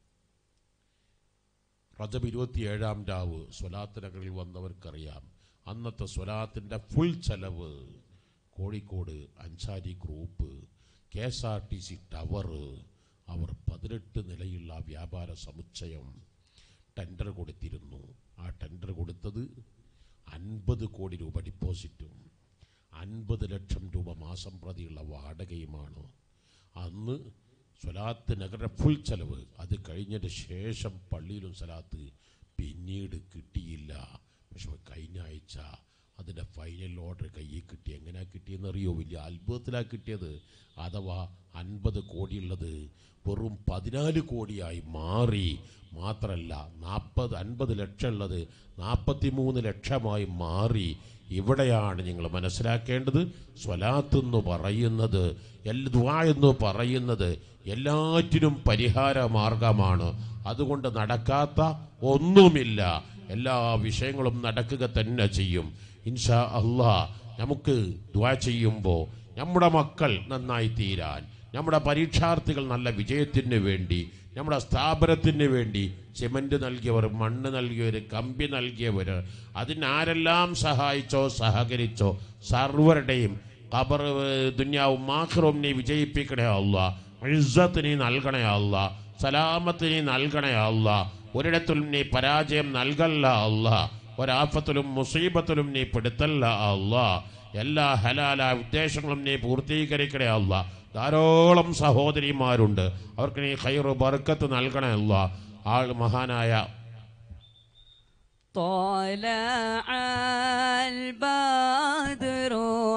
റജബ് ഇരുപത്തിയേഴാം രാവ് സ്വലാത്ത് നഗറിൽ വന്നവർക്കറിയാം അന്നത്തെ സ്വലാത്തിൻ്റെ ഫുൾ ചെലവ് Kozhikode Ansari group K S R T C tower അവർ പതിനെട്ട് നിലയുള്ള വ്യാപാര സമുച്ചയം ടെൻഡർ കൊടുത്തിരുന്നു ആ ടെൻഡർ കൊടുത്തത് അൻപത് കോടി രൂപ ഡിപ്പോസിറ്റും അൻപത് ലക്ഷം രൂപ മാസം പ്രതിയുള്ള വാടകയുമാണ് അന്ന് സ്വലാത്ത് നഗര ഫുൾ ചെലവ് അത് കഴിഞ്ഞതിന് ശേഷം പള്ളിയിലും സ്വലാത്ത് പിന്നീട് കിട്ടിയില്ല പക്ഷെ കഴിഞ്ഞ ആഴ്ച അതിൻ്റെ ഫൈനൽ ഓർഡർ കയ്യിൽ കിട്ടി എങ്ങനെയാ കിട്ടിയെന്നറിയോ വലിയ അത്ഭുതത്തിലാണ് കിട്ടിയത് അഥവാ അൻപത് കോടിയുള്ളത് വെറും പതിനാല് കോടിയായി മാറി മാത്രമല്ല നാൽപ്പത് അൻപത് ലക്ഷം ഉള്ളത് നാൽപ്പത്തി മൂന്ന് ലക്ഷമായി മാറി ഇവിടെയാണ് നിങ്ങൾ മനസ്സിലാക്കേണ്ടത് സ്വലാത്ത് എന്ന് പറയുന്നത് എല്ലാ ദുആ എന്ന് പറയുന്നത് എല്ലാറ്റിനും പരിഹാര മാർഗമാണ് അതുകൊണ്ട് നടക്കാത്ത ഒന്നുമില്ല എല്ലാ വിഷയങ്ങളും നടക്കുക തന്നെ ചെയ്യും ഇൻഷാ അള്ളാ നമുക്ക് ദുആ ചെയ്യുമ്പോൾ നമ്മുടെ മക്കൾ നന്നായി തീരാൻ നമ്മുടെ പരീക്ഷാർത്ഥികൾ നല്ല വിജയത്തിന് വേണ്ടി നമ്മുടെ സ്ഥാപനത്തിന് വേണ്ടി സിമന്റ് നൽകിയവർ മണ്ണ് നൽകിയവർ കമ്പി നൽകിയവർ അതിനാരെല്ലാം സഹായിച്ചോ സഹകരിച്ചോ സർവരുടെയും ഖബർ ദുന്യാവും മാക്രവും നീ വിജയിപ്പിക്കണേ അല്ല ഇസ്സത്ത് നീ നൽകണേ അല്ല സലാമത്ത് നീ നൽകണേ അല്ല ഒരിടത്തിലും നീ പരാജയം നൽകല്ല അല്ല ഒരാഫത്തിലും മുസീബത്തിലും നീ പെടുത്തല്ല അല്ല എല്ലാ ഹലാല ഉദ്ദേശങ്ങളും നീ പൂർത്തീകരിക്കണേ അല്ല ധാരാളം സഹോദരിമാരുണ്ട് അവർക്ക് നീ ഖൈറു ബർക്കത്ത് നൽകണേ അല്ല ആൾ മഹാനായ طلع البدر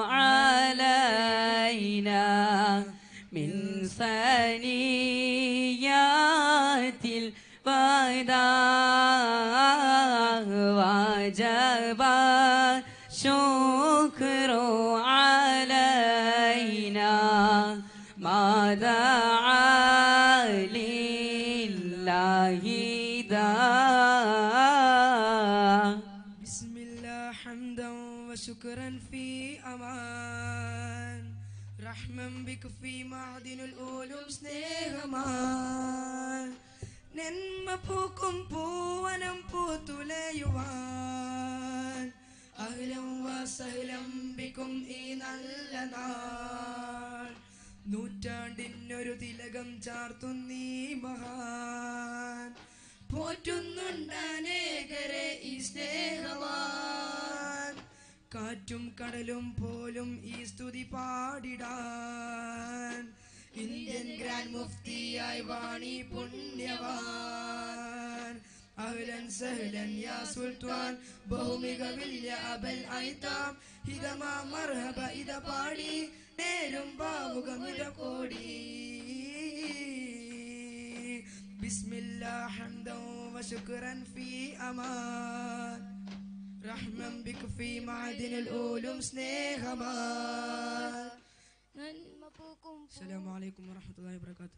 علينا من ثنيات الوداع وجب الشكر علينا ما دعا لله داع بسم الله حمدا وشكرا في أمان رحما بك في معدن الأولم സ്നേഹമാൻ നന്മ പൂക്കും പൂവനം പൂത്തുലയുവാൻ അഹ്ലം വസഹ്ലം ബിക്കും ഈ നല്ല നാൾ നൂറ്റാണ്ടിനൊരു തിലകം ചാർത്തുന്നീ മഹാൻ പോറ്റുന്നുണ്ടനേകരെ ഈ സ്നേഹവാൻ കാറ്റും കടലും പോലും ഈ സ്തുതി പാടിടാൻ ഇന്ത്യൻ ഗ്രാൻഡ് മുഫ്തിയായി വാണി പുണ്യവാൻ അഹ്ലൻ സഹ്ലൻ യാ സുൽത്താൻ ബഹുമികവില്ല അബൽ ഐതാം ഹിതമാ മർഹബ ഇത പാടി നേരും ബാവുകമിത കോടി بسم الله حمدا وشكرا في أمان رحما بك في معدن الأولم سنيهمان السلام عليكم ورحمة الله وبركاته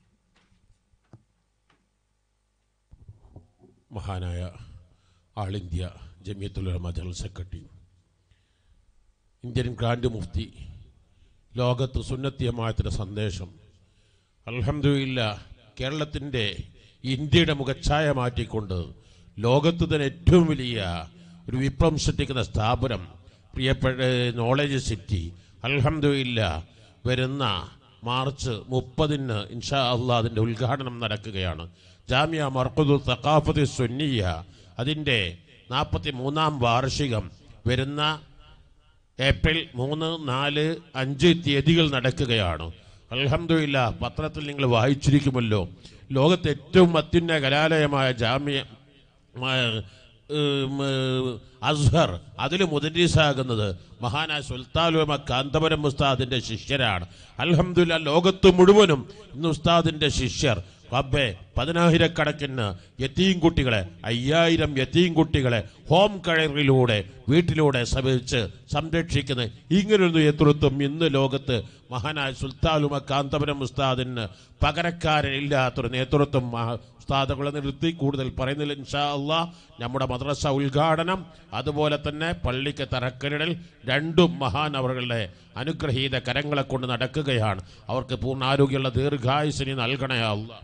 മഹാനായ ആൾ India Jamiat Ulama general secretary Indian grand മുഫ്തി ലോകത്ത് സുന്നത്തിയമായത്തിൻ്റെ സന്ദേശം അൽഹംദുലില്ല കേരളത്തിൻ്റെ ഇന്ത്യയുടെ മുഖച്ഛായ മാറ്റിക്കൊണ്ട് ലോകത്ത് തന്നെ ഏറ്റവും വലിയ ഒരു വിപ്ലവം സൃഷ്ടിക്കുന്ന സ്ഥാപനം പ്രിയപ്പെട്ട നോളജ് സിറ്റി അൽഹംദുലില്ല വരുന്ന മാർച്ച് മുപ്പതിന് ഇൻഷാ അള്ളാഹ് അതിൻ്റെ ഉദ്ഘാടനം നടക്കുകയാണ് ജാമ്യ മർക്കുദു തക്കാഫത്ത് സുന്നിയ അതിൻ്റെ നാൽപ്പത്തി മൂന്നാം വാർഷികം വരുന്ന ഏപ്രിൽ മൂന്ന് നാല് അഞ്ച് തീയതികൾ നടക്കുകയാണ് അൽഹംദുലില്ല പത്രത്തിൽ നിങ്ങൾ വായിച്ചിരിക്കുമല്ലോ ലോകത്തെ ഏറ്റവും അത്യുന്ന കലാലയമായ ജാമ്യ മ- ഉം, ഏഹ്, അസ്ഹർ അതിൽ മുദരീസാകുന്നത് മഹാനായ സുൽത്താലുമ കാന്തപുരം ഉസ്താദിന്റെ ശിഷ്യരാണ് അൽഹംദുലില്ല ലോകത്ത് മുഴുവനും ഇന്ന് ഉസ്താദിന്റെ ശിഷ്യർ റബ്ബെ പതിനായിരക്കണക്കിന് യത്തീം കുട്ടികളെ അയ്യായിരം യത്തീം കുട്ടികളെ ഹോം കെയറിലൂടെ വീട്ടിലൂടെ സമീപിച്ച് സംരക്ഷിക്കുന്ന ഇങ്ങനൊരു നേതൃത്വം ഇന്ന് ലോകത്ത് മഹാനായ സുൽത്താലുമ കാന്തപുരം ഉസ്താദിന് പകരക്കാരില്ലാത്തൊരു നേതൃത്വം മഹാ- ഉസ്താദുകളെ നിർത്തി കൂടുതൽ പറയുന്നില്ല ഇൻഷാ അള്ളാ നമ്മുടെ മദ്രസ ഉദ്ഘാടനം അതുപോലെ തന്നെ പള്ളിക്ക് തറക്കല്ലിടൽ രണ്ടും മഹാൻ അവരുടെ അനുഗ്രഹീത കരങ്ങളെ കൊണ്ട് നടക്കുകയാണ് അവർക്ക് പൂർണ്ണ ആരോഗ്യമുള്ള ദീർഘായുസിനി നൽകണേ അള്ളാ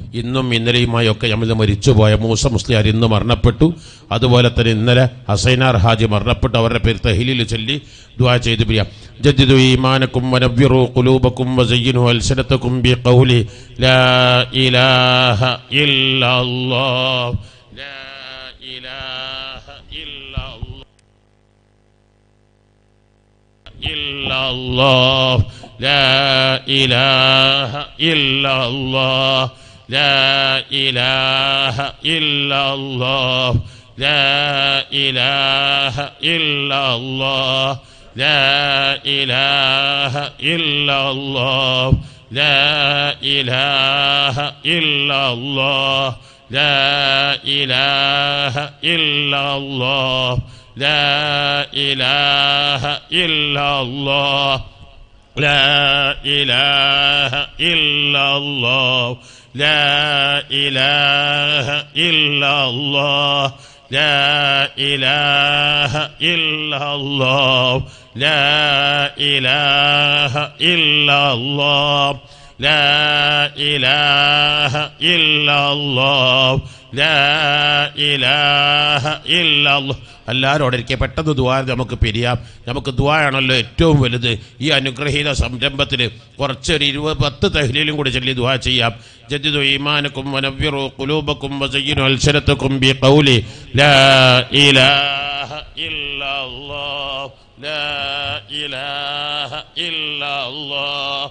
ഇന്നും ഇന്നലെയുമായി ഒക്കെ നമ്മൾ മരിച്ചുപോയ മൂസ മുസ്ലിയാർ ഇന്ന് മരണപ്പെട്ടു അതുപോലെ തന്നെ ഇന്നലെ ഹസൈനാർ ഹാജി മരണപ്പെട്ടു അവരുടെ പേര് തഹീലിൽ ചൊല്ലി ദുആ ചെയ്ത് പിരിയാം ജദ്ദിദു ഈമാനക്കും വനവ്വിറു ഖുലൂബക്കും വസയ്യിനു അൽസനത്തക്കും ബിഖൗലി ലാ ഇലാഹ ഇല്ലല്ലാഹ് ലാ ഇലാഹ ഇല്ലല്ലാഹ് إلا الله لا إله إلا الله لا إله إلا الله لا إله إلا الله لا إله إلا الله لا إله إلا الله لا إله إلا الله لا إله إلا الله لا إله إلا الله لا إله إلا الله لا إله إلا الله لا إله إلا الله لا إله إلا الله لا إله إلا الله എല്ലാവരോടൊരിക്കൽ പെട്ടെന്ന് ദ്വാ നമുക്ക് പിരിയാം നമുക്ക് ദ്വായാണല്ലോ ഏറ്റവും വലുത് ഈ അനുഗ്രഹീത സംരംഭത്തിന് കുറച്ചൊരു ഇരുപത് പത്ത് തഹ്ലീലും കൂടി ചൊല്ലി ദ്വാ ചെയ്യാം ജദ്ദിദു ഈമാനക്കും വനവ്വിറു ഖുലൂബക്കും വസയ്യിനു അൽസനത്തക്കും ബി ഖൗലി ലാ ഇലാഹ ഇല്ലല്ലാഹ് ലാ ഇലാഹ ഇല്ലല്ലാഹ്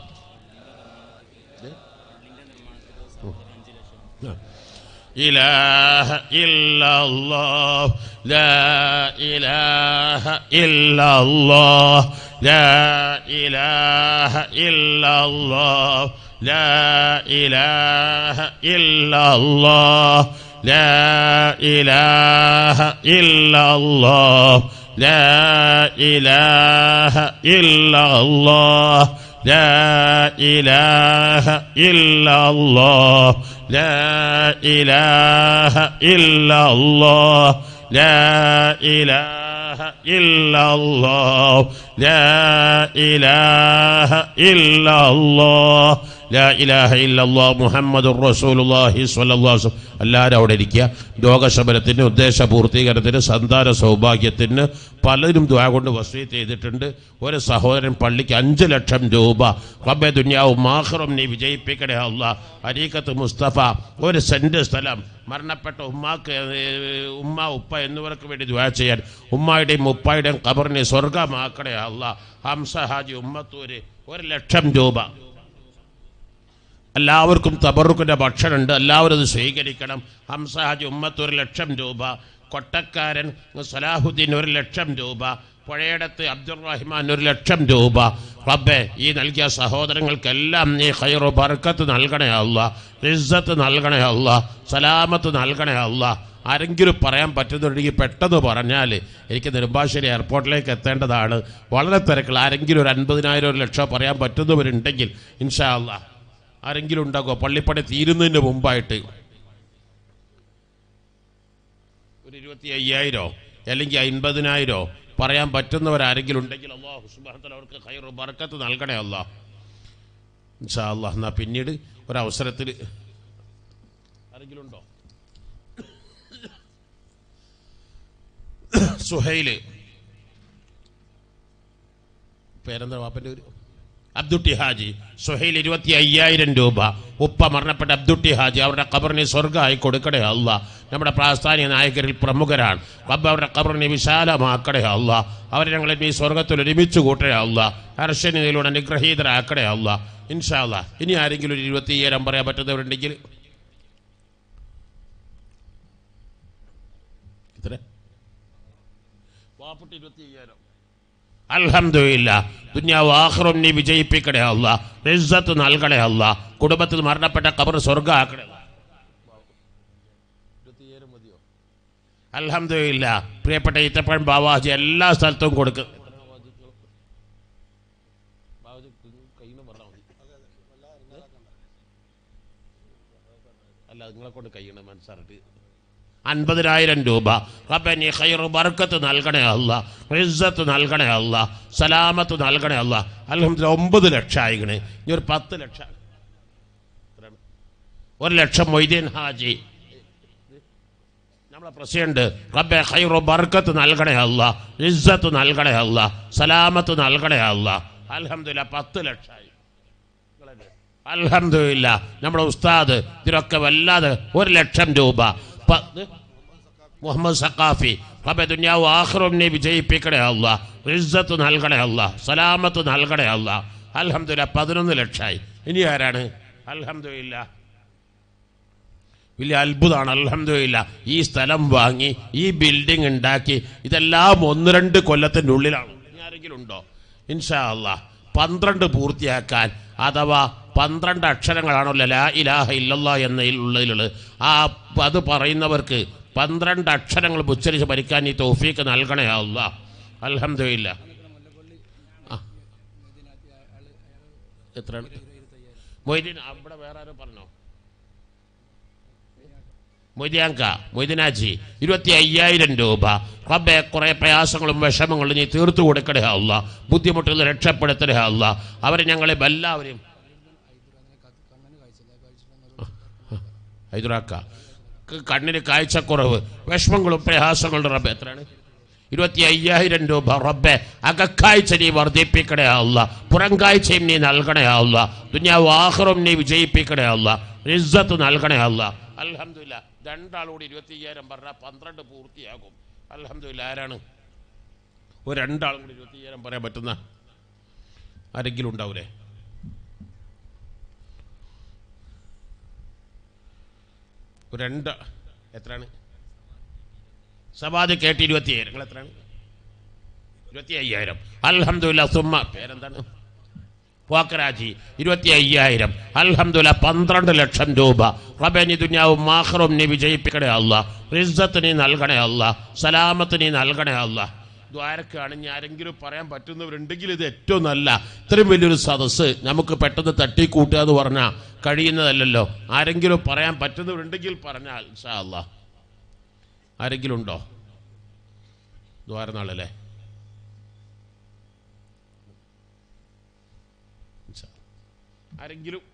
إله إلا الله لا إله إلا الله لا إله إلا الله لا إله إلا الله لا إله إلا الله لا إله إلا الله لا إله إلا الله لا إله إلا الله لا إله إلا الله لا إله إلا الله لا إله إلا الله محمد رسول الله صلى الله عليه وسلم എല്ലാവരും അവിടെ ഇരിക്കുക രോഗശമനത്തിന് ഉദ്ദേശ പൂർത്തീകരണത്തിന് സന്താന സൗഭാഗ്യത്തിന് പലരും ദ്വാ കൊണ്ട് വസീത്ത് ചെയ്തിട്ടുണ്ട് ഒരു സഹോദരൻ പള്ളിക്ക് അഞ്ച് ലക്ഷം രൂപ റബ്ബെ ദുനിയാവും മാഹറും നീ വിജയിപ്പിക്കണേ അല്ല അരീക്കത്ത് മുസ്തഫ ഒരു സെന്റ് സ്ഥലം മരണപ്പെട്ട ഉമ്മാക്ക് ഏർ, ഉമ്മ ഉപ്പ എന്നിവർക്ക് വേണ്ടി ദ്വാ ചെയ്യാൻ ഉമ്മായുടെയും ഉപ്പായുടെയും ഖബറിനെ സ്വർഗമാക്കണേ അല്ല ഹംസ ഹാജി ഉമ്മത്തൂര് ഒരു ലക്ഷം രൂപ എല്ലാവർക്കും തബറുക്കിൻ്റെ ഭക്ഷണമുണ്ട് എല്ലാവരും അത് സ്വീകരിക്കണം ഹംസ ഹാജി ഉമ്മത്ത് ഒരു ലക്ഷം രൂപ കൊട്ടക്കാരൻ സലാഹുദ്ദീൻ ഒരു ലക്ഷം രൂപ പുഴയടത്ത് അബ്ദുൾ റഹ്മാൻ ഒരു ലക്ഷം രൂപ റബ്ബെ ഈ നൽകിയ സഹോദരങ്ങൾക്കെല്ലാം നീ ഖൈറു ബർക്കത്ത് നൽകണേ അല്ല ഇസ്സത്ത് നൽകണേ അല്ല സലാമത്ത് നൽകണേ അല്ല ആരെങ്കിലും പറയാൻ പറ്റുന്നുണ്ടെങ്കിൽ പെട്ടെന്ന് പറഞ്ഞാൽ എനിക്ക് നെടുമ്പാശ്ശേരി എയർപോർട്ടിലേക്ക് എത്തേണ്ടതാണ് വളരെ തിരക്കുള്ള ആരെങ്കിലും ഒരു അൻപതിനായിരം ഒരു ലക്ഷം പറയാൻ പറ്റുന്നവരുണ്ടെങ്കിൽ ഇൻഷാ അല്ലാ ആരെങ്കിലും ഉണ്ടാകുമോ പള്ളിപ്പണി തീരുന്നതിന് മുമ്പായിട്ട് ഒരു ഇരുപത്തി അയ്യായിരോ അല്ലെങ്കിൽ അൻപതിനായിരോ പറയാൻ പറ്റുന്നവരാരെങ്കിലും ഉണ്ടെങ്കിൽ അള്ളാഹു സുബാനത്തിൽ അവർക്ക് ഹൈറു ബർക്കത്ത് നൽകണേ അള്ളാഹ് ഇൻഷാ അള്ളാഹ് എന്നാ പിന്നീട് ഒരവസരത്തിൽ ആരെങ്കിലും ഉണ്ടോ സുഹൈല് പേരെന്താ വാപ്പൻ്റെ ഒരു അബ്ദുട്ടി ഹാജി സുഹൈൽ ഇരുപത്തി അയ്യായിരം രൂപ ഉപ്പ മരണപ്പെട്ട അബ്ദുട്ടി ഹാജി അവരുടെ ഖബറിനെ സ്വർഗ്ഗമായി കൊടുക്കണേ അല്ല നമ്മുടെ പ്രാസ്ഥാനിക നായകരിൽ പ്രമുഖരാണ് റബ്ബ് അവരുടെ ഖബറിനെ വിശാലമാക്കണേ അല്ല അവരെ ഞങ്ങളെ നീ സ്വർഗത്തിൽ ഒരുമിച്ച് കൂട്ടണേ അല്ല ഹർഷനിലൂടെ അനുഗ്രഹീതരാക്കണേ അല്ല ഇൻഷാ അല്ലാ ഇനി ആരെങ്കിലും ഒരു ഇരുപത്തി അയ്യായിരം പറയാൻ പറ്റുന്നവരുണ്ടെങ്കിൽ ഇത്ര വാപ്പുട്ടി ഇരുപത്തി അയ്യായിരം അൽഹംദുലില്ല ദുന്യാവ് ആഖിറും നീ വിജയിപ്പിക്കണേ അല്ല ഇസ്സത്ത് നൽകണേ അല്ല കുടുംബത്തിൽ മരണപ്പെട്ട ഖബർ സ്വർഗ്ഗ ആക്കണേ അൽഹംദുലില്ല പ്രിയപ്പെട്ട ഈത്തപ്പഴം ബാവാജി എല്ലാ സ്ഥലത്തും കൊടുക്കും അല്ല നിങ്ങളെ കൊണ്ട് കഴിയണം മനസ്സാറിട്ട് അൻപതിനായിരം രൂപ റബ്ബെ നീ ഖൈറു ബർക്കത്ത് നൽകണേ അല്ല ഇസ്സത്ത് നൽകണേ അല്ല സലാമത്ത് നൽകണേ അല്ല അൽഹംദുലില്ലാ ഒമ്പത് ലക്ഷം ആയിക്കണേ ഇനി ഒരു പത്ത് ലക്ഷം എത്രയാണ്? ഒരു ലക്ഷം മൊയ്തീൻ ഹാജി നമ്മളെ പ്രസിഡന്റ് റബ്ബെ ഖൈറു ബർക്കത്ത് നൽകണേ അല്ല ഇസ്സത്ത് നൽകണേ അല്ല സലാമത്ത് നൽകണേ അല്ല അൽഹംദുലില്ലാ പത്ത് ലക്ഷമായി അൽഹംദുലില്ലാ നമ്മുടെ ഉസ്താദ് ഇതിനൊക്കെ വല്ലാതെ ഒരു ലക്ഷം രൂപ പ- ഇത് മുഹമ്മദ് സഖാഫി റബ്ബെ ദുനിയാവ് ആഖിറും നീ വിജയിപ്പിക്കണേ അല്ല ഇസ്സത്ത് നൽകണേ അല്ല സലാമത്ത് നൽകണേ അല്ല അൽഹംദുലില്ലാ പതിനൊന്ന് ലക്ഷമായി ഇനി ആരാണ് അൽഹംദുലില്ലാ വലിയ അത്ഭുതമാണ് അൽഹംദുലില്ലാ ഈ സ്ഥലം വാങ്ങി ഈ ബിൽഡിംഗ് ഉണ്ടാക്കി ഇതെല്ലാം ഒന്ന് രണ്ട് കൊല്ലത്തിൻ്റെ ഉള്ളിലാണ് ഇനി ആരെങ്കിലും ഉണ്ടോ ഇൻഷാ അല്ലാ പന്ത്രണ്ട് പൂർത്തിയാക്കാൻ അഥവാ പന്ത്രണ്ട് അക്ഷരങ്ങളാണല്ലോ ലാ ഇലാഹ ഇല്ലല്ലാ എന്നതിലുള്ളതിലുള്ളത് ആ അത് പറയുന്നവർക്ക് പന്ത്രണ്ട് അക്ഷരങ്ങൾ ഉച്ചരിച്ച് ഭരിക്കാൻ ഈ തൗഫീക്ക് നൽകണേ അല്ല അൽഹംദുലില്ലാ ആ എത്രയാണ് മൊയ്തീൻ അവിടെ വേറെ ആരും പറഞ്ഞോ മൊയ്തിയാങ്ക മൊയ്തിനാജി ഇരുപത്തി അയ്യായിരം രൂപ റബ്ബെ കുറെ പ്രയാസങ്ങളും വിഷമങ്ങളും നീ തീർത്തു കൊടുക്കണേ അല്ല ബുദ്ധിമുട്ടുകൾ നിന്ന് രക്ഷപ്പെടുത്തണേ അല്ല അവരെ ഞങ്ങളെ എല്ലാവരെയും ഹൈദരാക്ക ക- കണ്ണിന് കാഴ്ചക്കുറവ് വിഷമങ്ങളും പ്രയാസങ്ങളും റബ്ബെ എത്രയാണ് ഇരുപത്തി അയ്യായിരം രൂപ റബ്ബെ അകക്കാഴ്ച നീ വർദ്ധിപ്പിക്കണേ അല്ല പുറംകാഴ്ചയും നീ നൽകണേ അല്ല ദുനിയാവ് ആഹ്റും നീ വിജയിപ്പിക്കണേ അല്ല ഇസ്സത്ത് നൽകണേ അല്ല അൽഹംദുലില്ല രണ്ടാളോട് ഇരുപത്തി അയ്യായിരം പറഞ്ഞാൽ പന്ത്രണ്ട് പൂർത്തിയാകും അൽഹംദുലില്ല ആരാണ് ഒരു രണ്ടാളും കൂടി ഇരുപത്തി അയ്യായിരം പറയാൻ പറ്റുന്ന ആരെങ്കിലും ഉണ്ടാവൂലേ ഒരു രണ്ട് എത്രയാണ് സവാദ് കേട്ട് ഇരുപത്തി അയ്യായിരം നിങ്ങൾ എത്രയാണ് ഇരുപത്തി അയ്യായിരം അൽഹംദുലില്ല സുമ്മ പേരെന്താണ് പോക്കരാജി ഇരുപത്തി അയ്യായിരം അൽഹംദുലില്ല പന്ത്രണ്ട് ലക്ഷം രൂപ റബനി ദുനിയാവും മാഹറും നീ വിജയിപ്പിക്കണേ അല്ല റിസ്സത്ത് നീ നൽകണേ അല്ല സലാമത്ത് നീ നൽകണേ അല്ല ദ്വാരക്കാണ് ഇനി ആരെങ്കിലും പറയാൻ പറ്റുന്നവരുണ്ടെങ്കിൽ ഇത് ഏറ്റവും നല്ല ഇത്രയും വലിയൊരു സദസ്സ് നമുക്ക് പെട്ടെന്ന് തട്ടിക്കൂട്ടുക എന്ന് പറഞ്ഞാൽ കഴിയുന്നതല്ലല്ലോ ആരെങ്കിലും പറയാൻ പറ്റുന്നവരുണ്ടെങ്കിൽ പറഞ്ഞാൽ ഇൻഷാ അല്ലാ ആരെങ്കിലും ഉണ്ടോ ദ്വാരനാളല്ലേ ആരെങ്കിലും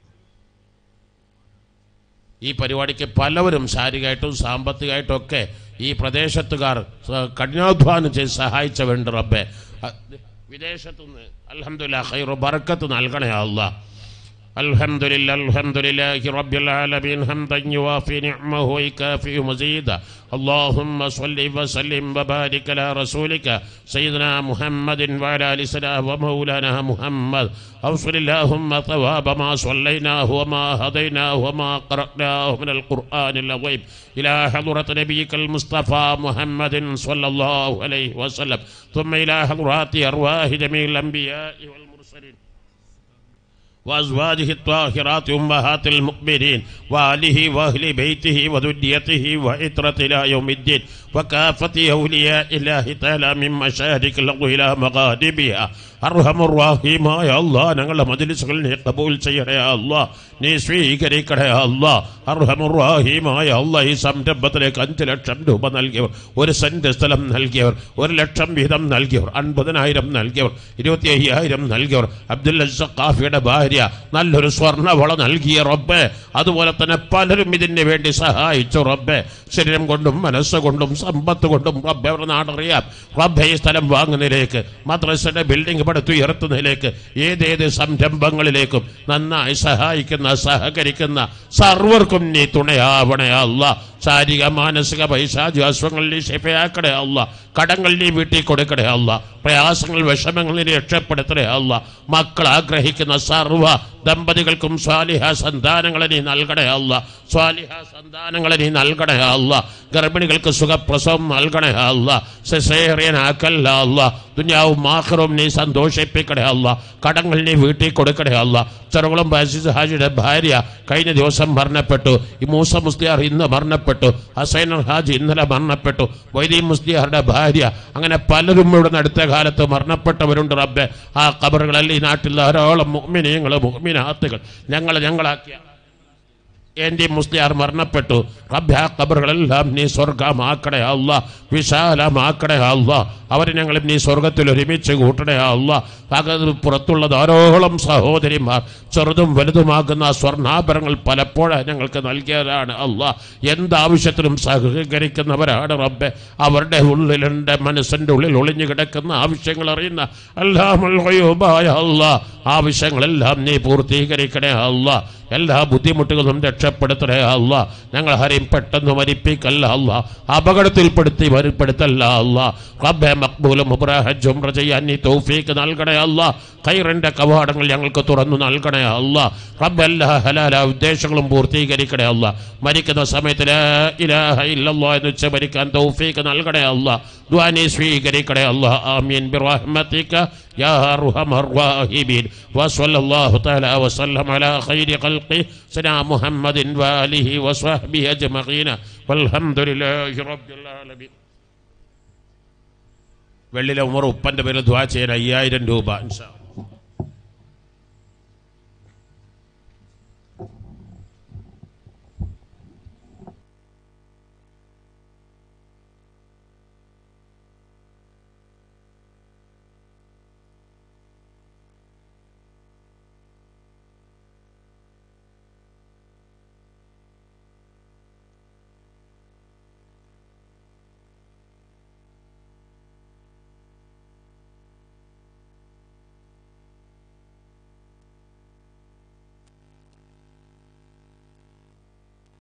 ഈ പരിപാടിക്ക് പലവരും ശാരീരികമായിട്ടും സാമ്പത്തികമായിട്ടും ഒക്കെ ഈ പ്രദേശത്തുകാർ സ- കഠിനാധ്വാനം ചെയ്ത് സഹായിച്ചവരുണ്ട് റബ്ബെ അ- വിദേശത്തുനിന്ന് അൽഹംദുലില്ലാ ഖൈറു ബർക്കത്ത് നൽകണേ അല്ലാ الحمد لله الحمد لله رب العالمين حمدا يوافي نعمه ويكافئ مزيدا اللهم صل وسلم وبارك على رسولك سيدنا محمد وعلى ال سيدنا ومولانا محمد اوصل اللهم ثواب ما صليناه وما هديناه وما قرأناه من القرآن العظيم إلى حضرة نبيك المصطفى محمد صلى الله عليه وسلم ثم إلى حضرات أرواح جميع الأنبياء والمرسلين وأزواجه الطاهرات أمهات المؤمنين وآله وأهل بيته وذريته وعترة إلى يوم الدين وكافة أولياء الله تعالى من مشارق الأرض إلى مغاربها അർഹമുറാഹിമായ അല്ലാ ഞങ്ങളുടെ മജിലിസുകൾ നീ കബൂൽ ചെയ്യണേ അല്ലാ നീ സ്വീകരിക്കണേ അല്ലാ അർഹമുറാഹിമായ അല്ലാ ഈ സംരംഭത്തിലേക്ക് അഞ്ച് ലക്ഷം രൂപ നൽകിയവർ ഒരു സെന്റ് സ്ഥലം നൽകിയവർ ഒരു ലക്ഷം വീതം നൽകിയവർ അൻപതിനായിരം നൽകിയവർ ഇരുപത്തി അയ്യായിരം നൽകിയവർ അബ്ദുൽ കാഫിയുടെ ഭാര്യ നല്ലൊരു സ്വർണ്ണവള നൽകിയ റബ്ബെ അതുപോലെ തന്നെ പലരും ഇതിന് വേണ്ടി സഹായിച്ചു റബ്ബെ ശരീരം കൊണ്ടും മനസ്സുകൊണ്ടും സമ്പത്ത് കൊണ്ടും റബ്ബെ അവരുടെ നാടറിയാം റബ്ബെ ഈ സ്ഥലം വാങ്ങുന്നതിലേക്ക് മദ്രസയുടെ ബിൽഡിംഗ് പടുത്തുയർത്തുന്നതിലേക്ക് ഏതേത് സംരംഭങ്ങളിലേക്കും നന്നായി സഹായിക്കുന്ന സഹകരിക്കുന്ന സർവർക്കും നീ തുണയാവണേ അല്ല ശാരീരിക മാനസിക പൈശാചാസ്വങ്ങൾ നീ ശിഫയാക്കണേ അല്ല കടങ്ങൾ നീ വീട്ടിൽ കൊടുക്കണേ അല്ല പ്രയാസങ്ങൾ വിഷമങ്ങൾ നീ രക്ഷപ്പെടുത്തണേ അല്ല മക്കൾ ആഗ്രഹിക്കുന്ന സർവ്വ ദമ്പതികൾക്കും സ്വാലിഹ സന്താനങ്ങളെ നീ നൽകണേ അല്ല സ്വാലിഹ സന്താനങ്ങളെ നീ നൽകണേ അല്ല ഗർഭിണികൾക്ക് സുഖപ്രസവം നൽകണേ അല്ല സെസേറിയനാക്കല്ല അല്ല ദുനിയാവും മാഹറും നീ സന്തോഷിപ്പിക്കണേ അല്ല കടങ്ങൾ നീ വീട്ടിൽ കൊടുക്കണേ അല്ല ചെറുകുളം ബാസിസ് ഹാജിയുടെ ഭാര്യ കഴിഞ്ഞ ദിവസം മരണപ്പെട്ടു ഈ മൂസ മുസ്ലിയാർ ഇന്ന് മരണപ്പെട്ടു ഹസൈൻ ഹാജി ഇന്നലെ മരണപ്പെട്ടു വൈദീം മുസ്ലിയാറുടെ ഭാര്യ അങ്ങനെ പലരും ഇവിടെ അടുത്ത കാലത്ത് മരണപ്പെട്ടവരുണ്ട് റബ്ബെ ആ കബറുകളിൽ ഈ നാട്ടിൽ ധാരാളം മുഅ്മിനീങ്ങൾ മുഅ്മിനാത്തുകൾ ഞങ്ങൾ ഞങ്ങളാക്കിയ എൻ്റെ മുസ്ലിയാർ മരണപ്പെട്ടു റബ്ബ് ആ ഖബറുകളെല്ലാം നീ സ്വർഗമാക്കണേ അല്ല വിശാലമാക്കണേ അല്ല അവരെ ഞങ്ങൾ നീ സ്വർഗത്തിൽ ഒരുമിച്ച് കൂട്ടണേ അല്ല അകത്ത് പുറത്തുള്ള ധാരോളം സഹോദരിമാർ ചെറുതും വലുതുമാകുന്ന സ്വർണ്ണാഭരണങ്ങൾ പലപ്പോഴും ഞങ്ങൾക്ക് നൽകിയതാണ് അല്ല എന്താവശ്യത്തിനും സഹകരിക്കുന്നവരാണ് റബ്ബെ അവരുടെ ഉള്ളിലുണ്ട് മനസ്സിൻ്റെ ഉള്ളിൽ ഒളിഞ്ഞു കിടക്കുന്ന ആവശ്യങ്ങൾ അറിയുന്ന അല്ലാമൽഹയൂബായ അല്ല ആവശ്യങ്ങളെല്ലാം നീ പൂർത്തീകരിക്കണേ അല്ല എല്ലാ ബുദ്ധിമുട്ടുകളും രക്ഷപ്പെടുത്തണേ അല്ല ഞങ്ങൾ ഹരിയും പെട്ടെന്ന് മരിപ്പിക്കല്ല അല്ല അപകടത്തിൽപ്പെടുത്തി വരുപ്പെടുത്തല്ല അല്ല റബ്ബെ മക്ബൂലും ഹജ്ജും ചെയ്യാൻ നീ തൗഫീക്ക് നൽകണേ അല്ല ഖൈറിന്റെ കവാടങ്ങൾ ഞങ്ങൾക്ക് തുറന്നു നൽകണേ അല്ല റബ്ബ് എല്ലാ ഹലാല ഉദ്ദേശങ്ങളും പൂർത്തീകരിക്കണേ അല്ല മരിക്കുന്ന സമയത്ത് ലാ ഇലാഹ ഇല്ലല്ലാ എന്ന് വെച്ച് മരിക്കാൻ തൗഫീക്ക് നൽകണേ അല്ല ദ്വാനി സ്വീകരിക്കണേ അല്ല ആമീൻ ബിറഹ്മതിക يا أرحم الراحمين وصلى الله تعالى وسلم على خير خلقه سيدنا محمد وآله وصحبه أجمعين والحمد لله رب العالمين വെള്ളിലെ ഉമർ ഉപ്പൻ്റെ പേരിൽ ദ്വാ ചെയ്യാൻ അയ്യായിരം രൂപ ഇൻഷാ അല്ലാ.